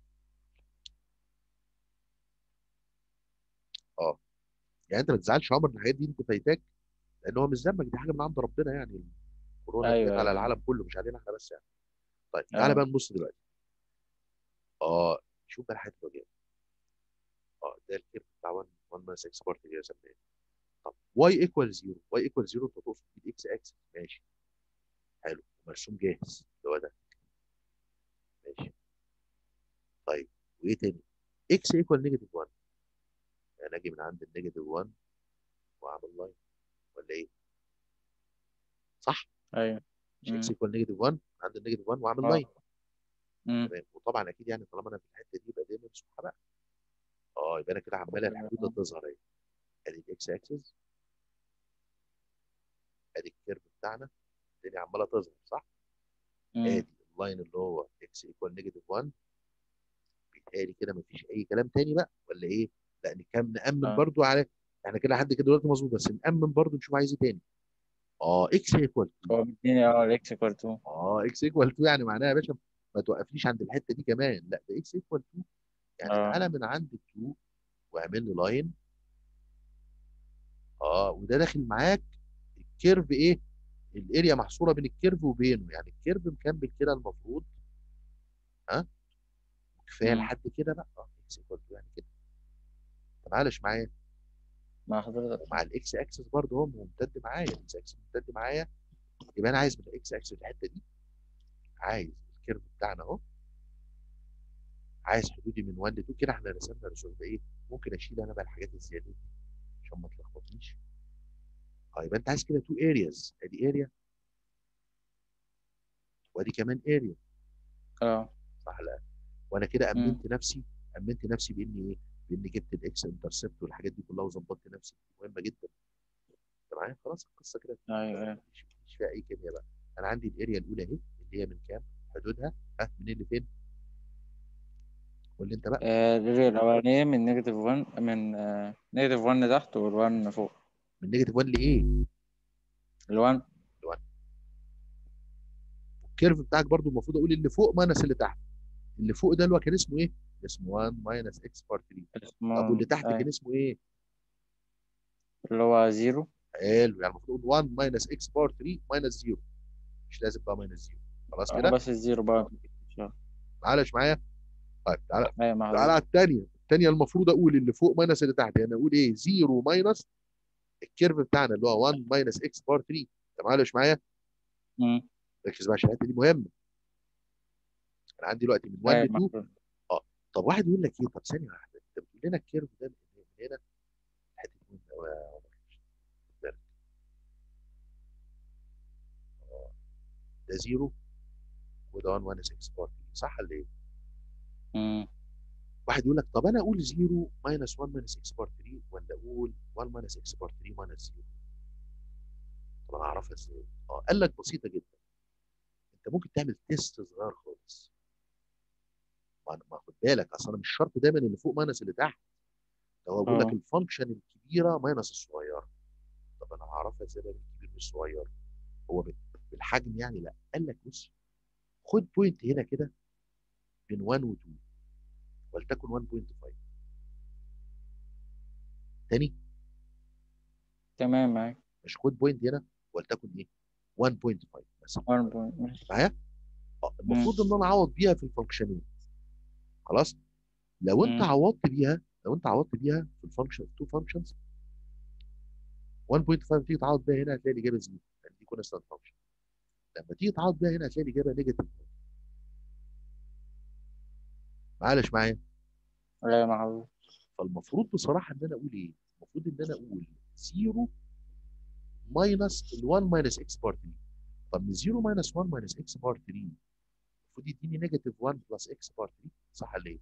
اه يعني انت ما تزعلش يا عمر ان الحاجات دي انت فايتاك لان هو مش ذنبك دي حاجه من عند ربنا يعني الكورونا دي جت ايوه على ايوه العالم كله مش علينا احنا بس يعني طيب تعالى اه بقى نبص دلوقتي اه شوف بقى الحته الوجهيه اه ده الكيرف بتاع 1 1 ماينس اكس بارت اللي سميناه طب واي ايكوال 0 واي ايكوال 0 انت تقصد بيه الاكس اكس ماشي حلو مرسوم جاهز اللي هو ده ماشي طيب وايه تاني اكس ايكوال نيجاتيف 1 يعني اجي من عند النيجاتيف 1 واعمل لاين ولا ايه صح ايوه مش اكس امم ايكوال نيجاتيف 1 عند النيجاتيف 1 واعمل لاين اه امم تمام وطبعا اكيد يعني طالما انا في الحته دي يبقى دي ممسوحه بقى اه يبقى انا كده عماله الحدود تظهر اهي ادي الاكس اكسس ادي الكيرف بتاعنا الدنيا عماله تظهر صح امم ادي اللاين اللي هو اكس ايكوال نيجاتيف 1 بيتهيألي كده مفيش اي كلام تاني بقى ولا ايه؟ لا نكمل نامن اه برضو على احنا كده لحد كده دلوقتي مظبوط بس نامن برضو نشوف عايز ايه تاني اه اكس ايكوال 2 هو مديني اه الاكس ايكوال 2 اه اكس ايكوال 2 يعني معناها يا باشا ما توقفنيش عند الحته دي كمان لا ده اكس ايكوال 2 يعني اه تعالى من عند ال 2 واعمل لي لاين اه وده داخل معاك الكيرف ايه؟ الاريا محصوره بين الكيرف وبينه يعني الكيرف مكمل كده المفروض ها كفايه امم لحد كده بقى اه اكس ايكوال 2 يعني كده طب معلش معايا مع حضرتك ومع الاكس اكسس برضه هو ممتد معايا الاكس اكسس ممتد معايا يبقى انا عايز من الاكس اكسس الحته دي عايز الكيرف بتاعنا اهو عايز حدودي من 1 ل 2 كده احنا رسمنا الرسوم ده ايه ممكن اشيل انا بقى الحاجات الزياده دي عشان ما تلخبطنيش اه يبقى انت عايز كده 2 ارياز ادي اريا وادي كمان اريا اه صح لا وانا كده امم امنت نفسي امنت نفسي باني ايه باني جبت الاكس انترسبت والحاجات دي كلها وظبطت نفسي مهمه جدا انت معايا خلاص القصه كده ايوه ايوه مش مش فيها اي كيمياء بقى انا عندي الاريا الاولى اهي اللي هي من كام حدودها ها منين لفين قول لي انت بقى آه، الريل الأولانية من نيجاتيف 1 من نيجاتيف 1 تحت وال1 فوق من نيجاتيف 1 لايه ال1 الكيرف بتاعك برضو المفروض اقول اللي فوق ماينس اللي تحت اللي فوق ده اللي هو كان اسمه ايه اسمه 1 ماينس اكس بار 3 طب واللي تحت كان أيوة اسمه ايه اللي هو 0 حلو يعني المفروض 1 ماينس اكس بار 3 ماينس 0 مش لازم بقى ماينس 0 خلاص اه كده بس الزيرو بقى معلش معايا طيب تعالى أيوة مع تعالى على الثانيه الثانيه المفروض اقول اللي فوق ماينس اللي تحت يعني اقول ايه 0 ماينس الكيرف بتاعنا اللي هو 1 ماينس اكس بار 3 انت معلش معايا مم. ركز بقى عشان الحته دي مهمه انا عندي دلوقتي من 1 ل أيوة 2 مع اه طب واحد يقول لك ايه طب ثانيه واحده انت بتقول لنا الكيرف ده من من هنا الحته دي مهمه قوي يا عمر خد بالك. آه، ده 0 وده 1 ماينس اكس بار 3 صح ولا ايه؟ مم. واحد يقول لك طب انا اقول 0 ماينس 1 ماينس اكس بار 3 ولا اقول 1 ماينس اكس بار 3 ماينس 0 طب انا اعرفها ازاي؟ اه قال لك بسيطه جدا انت ممكن تعمل تيست صغير خالص ما ما خد بالك اصل انا مش شرط دايما اللي فوق ماينس اللي تحت ده هو بيقول لك اه الفانكشن الكبيره ماينس الصغيره طب انا هعرفها ازاي بقى من الكبير من الصغير هو بال- بالحجم يعني لا قال لك بص خد بوينت هنا كده بين 1 و 2 ولتكن 1.5 تاني تمام معاك مش خد بوينت هنا ولتكن ايه 1.5 مثلا 1 بوينت ماشي معايا آه، مم. المفروض ان انا اعوض بيها في الفانكشنين خلاص لو انت مم. عوضت بيها لو انت عوضت بيها في الفانكشن تو فانكشنز 1.5 تيجي تعوض بيها هنا هتلاقي الاجابه زيرو لان دي كونستانت فانكشن لما تيجي تعوض بيها هنا هتلاقي الاجابه نيجاتيف معلش معايا ايوه مع حضرتك فالمفروض بصراحه ان انا اقول ايه؟ المفروض ان انا اقول 0 ماينس ال 1 ماينس اكس بار 3 طب من 0 ماينس 1 ماينس اكس بار 3 المفروض يديني نيجاتيف 1 بلس اكس بار 3 صح ولا ايه؟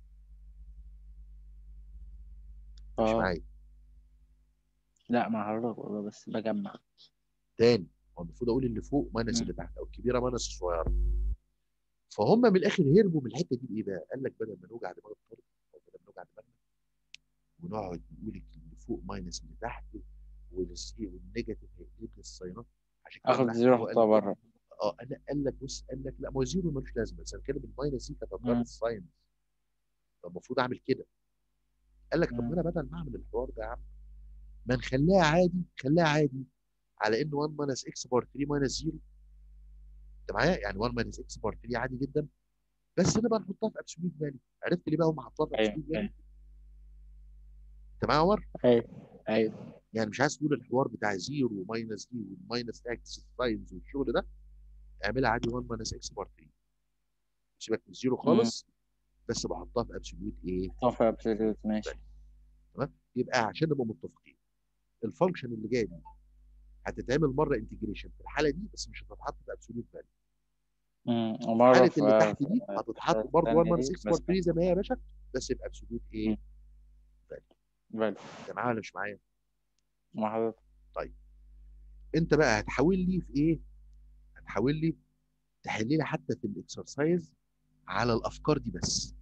مش اه معايا لا مع حضرتك والله بس بجمع تاني هو المفروض اقول اللي فوق ماينس مم. اللي تحت او الكبيره ماينس الصغيره فهم من الاخر هربوا من الحته دي بايه بقى؟ قال لك بدل ما نوجع دماغ الطالب او بدل ما نوجع دماغنا ونقعد نقول اللي فوق ماينس اللي تحت والسي والنيجاتيف هيقلب لي الساينات عشان كده اخد العقل زيرو هو قال احطها لك بره اه انا قال لك بص قال لك لا ما هو زيرو ملوش لازمه بس انا بتكلم الماينس دي كانت هتغير مم. الساينس طب المفروض اعمل كده قال لك طب ما مم. انا بدل ما اعمل الحوار ده يا عم ما نخليها عادي خليها عادي على ان 1 ماينس اكس بار 3 ماينس 0 انت معايا يعني 1 ماينس اكس بار 3 عادي جدا بس نبقى نحطها في ابسوليوت فاليو عرفت ليه بقى هم حطوها في ايوه ابسوليوت فاليو ايوه انت معايا يا عمر ايوه ايوه يعني مش عايز تقول الحوار بتاع 0 وماينس دي والماينس اكس ساينز والشغل ده اعملها عادي 1 ماينس اكس بار 3 سيبك من الزيرو مم. خالص بس بحطها في ابسوليوت ايه طف ابسوليوت ماشي تمام يبقى عشان نبقى متفقين الفانكشن اللي جايه دي هتتعمل مره انتجريشن في الحاله دي بس مش هتتحط في ابسوليوت فاليو مم. في ومرة حاله في اللي تحت في دي في هتتحط الحالة برضه 1 التانية ماينس دي اكس بار بس 3 زي ما هي يا باشا بس يبقى ابسوليوت ايه مم. فاليو فاليو انت معايا ولا مش معايا؟ مع حضرتك طيب انت بقى هتحول لي في ايه؟ هتحول لي تحل لي حتى في الاكسرسايز على الافكار دي بس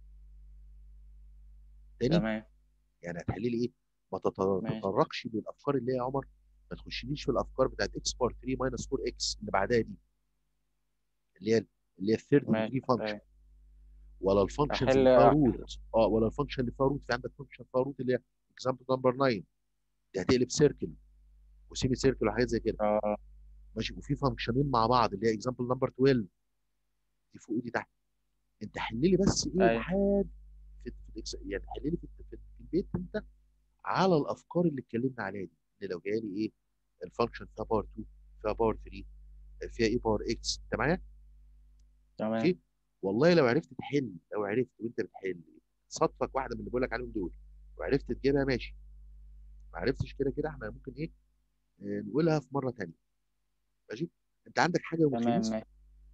تاني تمام يعني هتحل لي ايه؟ ما ماشي تتطرقش للافكار اللي هي يا عمر ما تخشليش في الافكار بتاعت اكس بار 3 ماينس 4 اكس اللي بعدها دي اللي هي اللي هي الثيرد ماشي ديجري فانكشن أيوة. ولا الفانكشنز احل اللي فيها روت اه ولا الفانكشن اللي فيها روت في عندك فانكشن فيها روت اللي هي اكزامبل نمبر 9 دي هتقلب سيركل وسيمي سيركل وحاجات زي كده اه ماشي وفي فانكشنين مع بعض اللي هي اكزامبل نمبر 12 دي فوق ودي تحت انت حل لي بس ايه ايوه لحد في, في الإكس- يعني حل لي في, في, في البيت انت على الافكار اللي اتكلمنا عليها دي اللي لو جايه لي ايه الفانكشن فيها باور 2 فيها باور 3 فيها ايه باور اكس انت معايا تمام اوكي والله لو عرفت تحل لو عرفت وانت بتحل صادفك واحده من اللي بقول لك عليهم دول وعرفت تجيبها ماشي ما عرفتش كده كده احنا ممكن ايه آه، نقولها في مره ثانيه ماشي انت عندك حاجه يوم تمام الخميس ماشي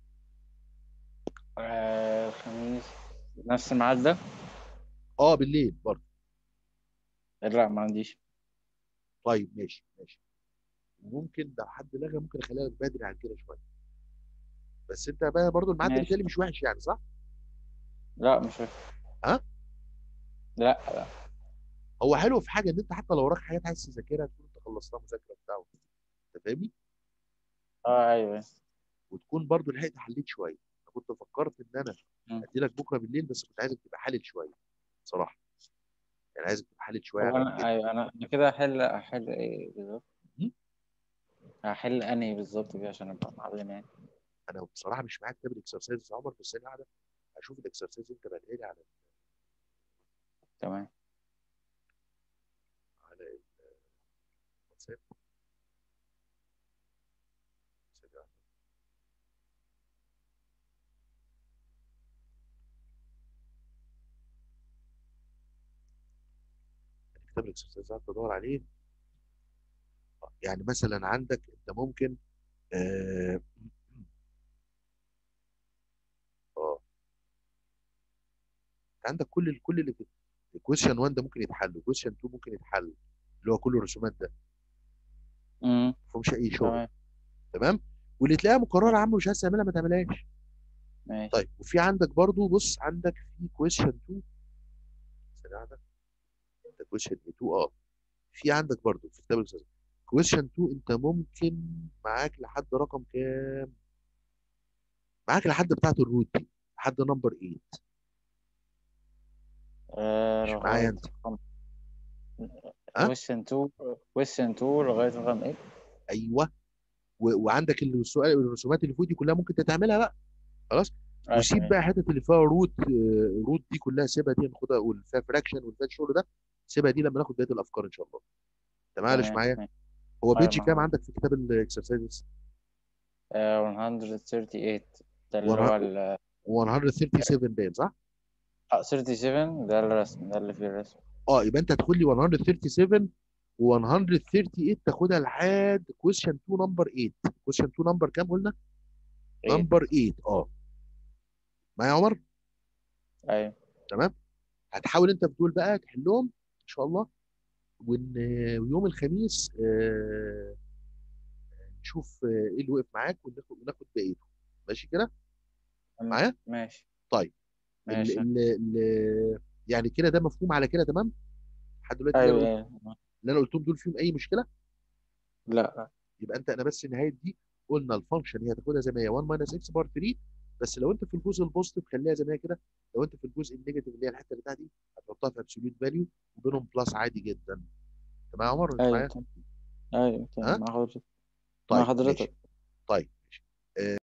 آه، الخميس نفس الميعاد ده؟ اه بالليل برضه لا ما عنديش طيب ماشي ماشي وممكن لو حد لغى ممكن اخليها لك بدري عن كده شويه بس انت بقى برضه الميعاد ده ماشي بالتالي مش وحش يعني صح؟ لا مش فاكر ها؟ لا لا هو حلو في حاجه ان انت حتى لو وراك حاجات عايز تذاكرها تكون انت خلصتها مذاكره بتاعه انت فاهمني؟ اه ايوه وتكون برضه لحقت حليت شويه انا كنت فكرت ان انا مم. ادي لك بكره بالليل بس كنت عايزك تبقى حلل شويه صراحه يعني عايزك تبقى حلل شويه طب عن انا كده ايوه انا أنا كده هحل هحل ايه بالظبط م? هحل انهي بالظبط كده عشان ابقى معلم يعني انا بصراحه مش معاك كتاب الاكسرسايز يا عمر بس انا قاعده اشوف الاكسرسايز انت بعتها لي على تمام على الواتساب ثانية واحدة. يعني كتاب الاكسرسايز قعدت ادور عليه يعني مثلا عندك انت ممكن اه اه انت عندك كل ال- كل اللي في كويشن 1 ده ممكن يتحل وكويشن 2 ممكن يتحل اللي هو كله رسومات ده امم ما فيهمش اي شغل تمام تمام واللي تلاقيها مكرره يا عم مش عايز تعملها ما تعملهاش ماشي طيب وفي عندك برضو بص عندك في كويشن 2 ثانية واحدة ده كويشن 2 اه في عندك برضو في كتاب الاكسرسايز كويشن 2 انت ممكن معاك لحد رقم كام معاك لحد بتاعه الروت دي لحد نمبر 8 آه مش معايا لغاية انت رقم ها question 2 question 2 لغاية رقم ايه ايوه و... وعندك السؤال الرسومات اللي فوق دي كلها ممكن تتعملها بقى خلاص ايوه وسيب ماشي بقى حته اللي فيها روت آه، روت دي كلها سيبها دي ناخدها واللي فيها فراكشن واللي فيها الشغل ده سيبها دي لما ناخد بقيه الافكار ان شاء الله تمام مش تمام معايا ماشي هو أيوة بيجي كام معاك عندك في كتاب الاكسرسايزز آه 138 ده اللي هو ال 137 باين صح آه 37 ده الرسم ده اللي فيه الرسم اه يبقى انت هتاخد لي 137 و 138 تاخدها لحد كويشن 2 نمبر 8 كويشن 2 نمبر كام قلنا 8 نمبر 8 اه معايا يا عمر أيوة تمام هتحاول انت بدول بقى تحلهم ان شاء الله ون... ويوم الخميس آه... نشوف آه، ايه اللي وقف معاك وناخد وناخد بقيته ماشي كده معايا ماشي طيب ال... ماشي ال... ال... يعني كده ده مفهوم على كده تمام لحد دلوقتي اللي أيوة انا قلت- أيوة اللي انا قلتهم دول فيهم اي مشكله لا يبقى انت انا بس نهايه دي قلنا الفانكشن هي هتاخدها زي ما هي 1 ماينس اكس بار 3 بس لو انت في الجزء البوزيتيف خليها زي ما هي كده لو انت في الجزء النيجاتيف اللي هي الحته اللي تحت دي هتحطها في ابسوليوت فاليو وبينهم بلس عادي جدا تمام يا عمر انت أيوة معايا تمام أيوة ها تمام مع حضرتك مع طيب حضرتك ماشي طيب ماشي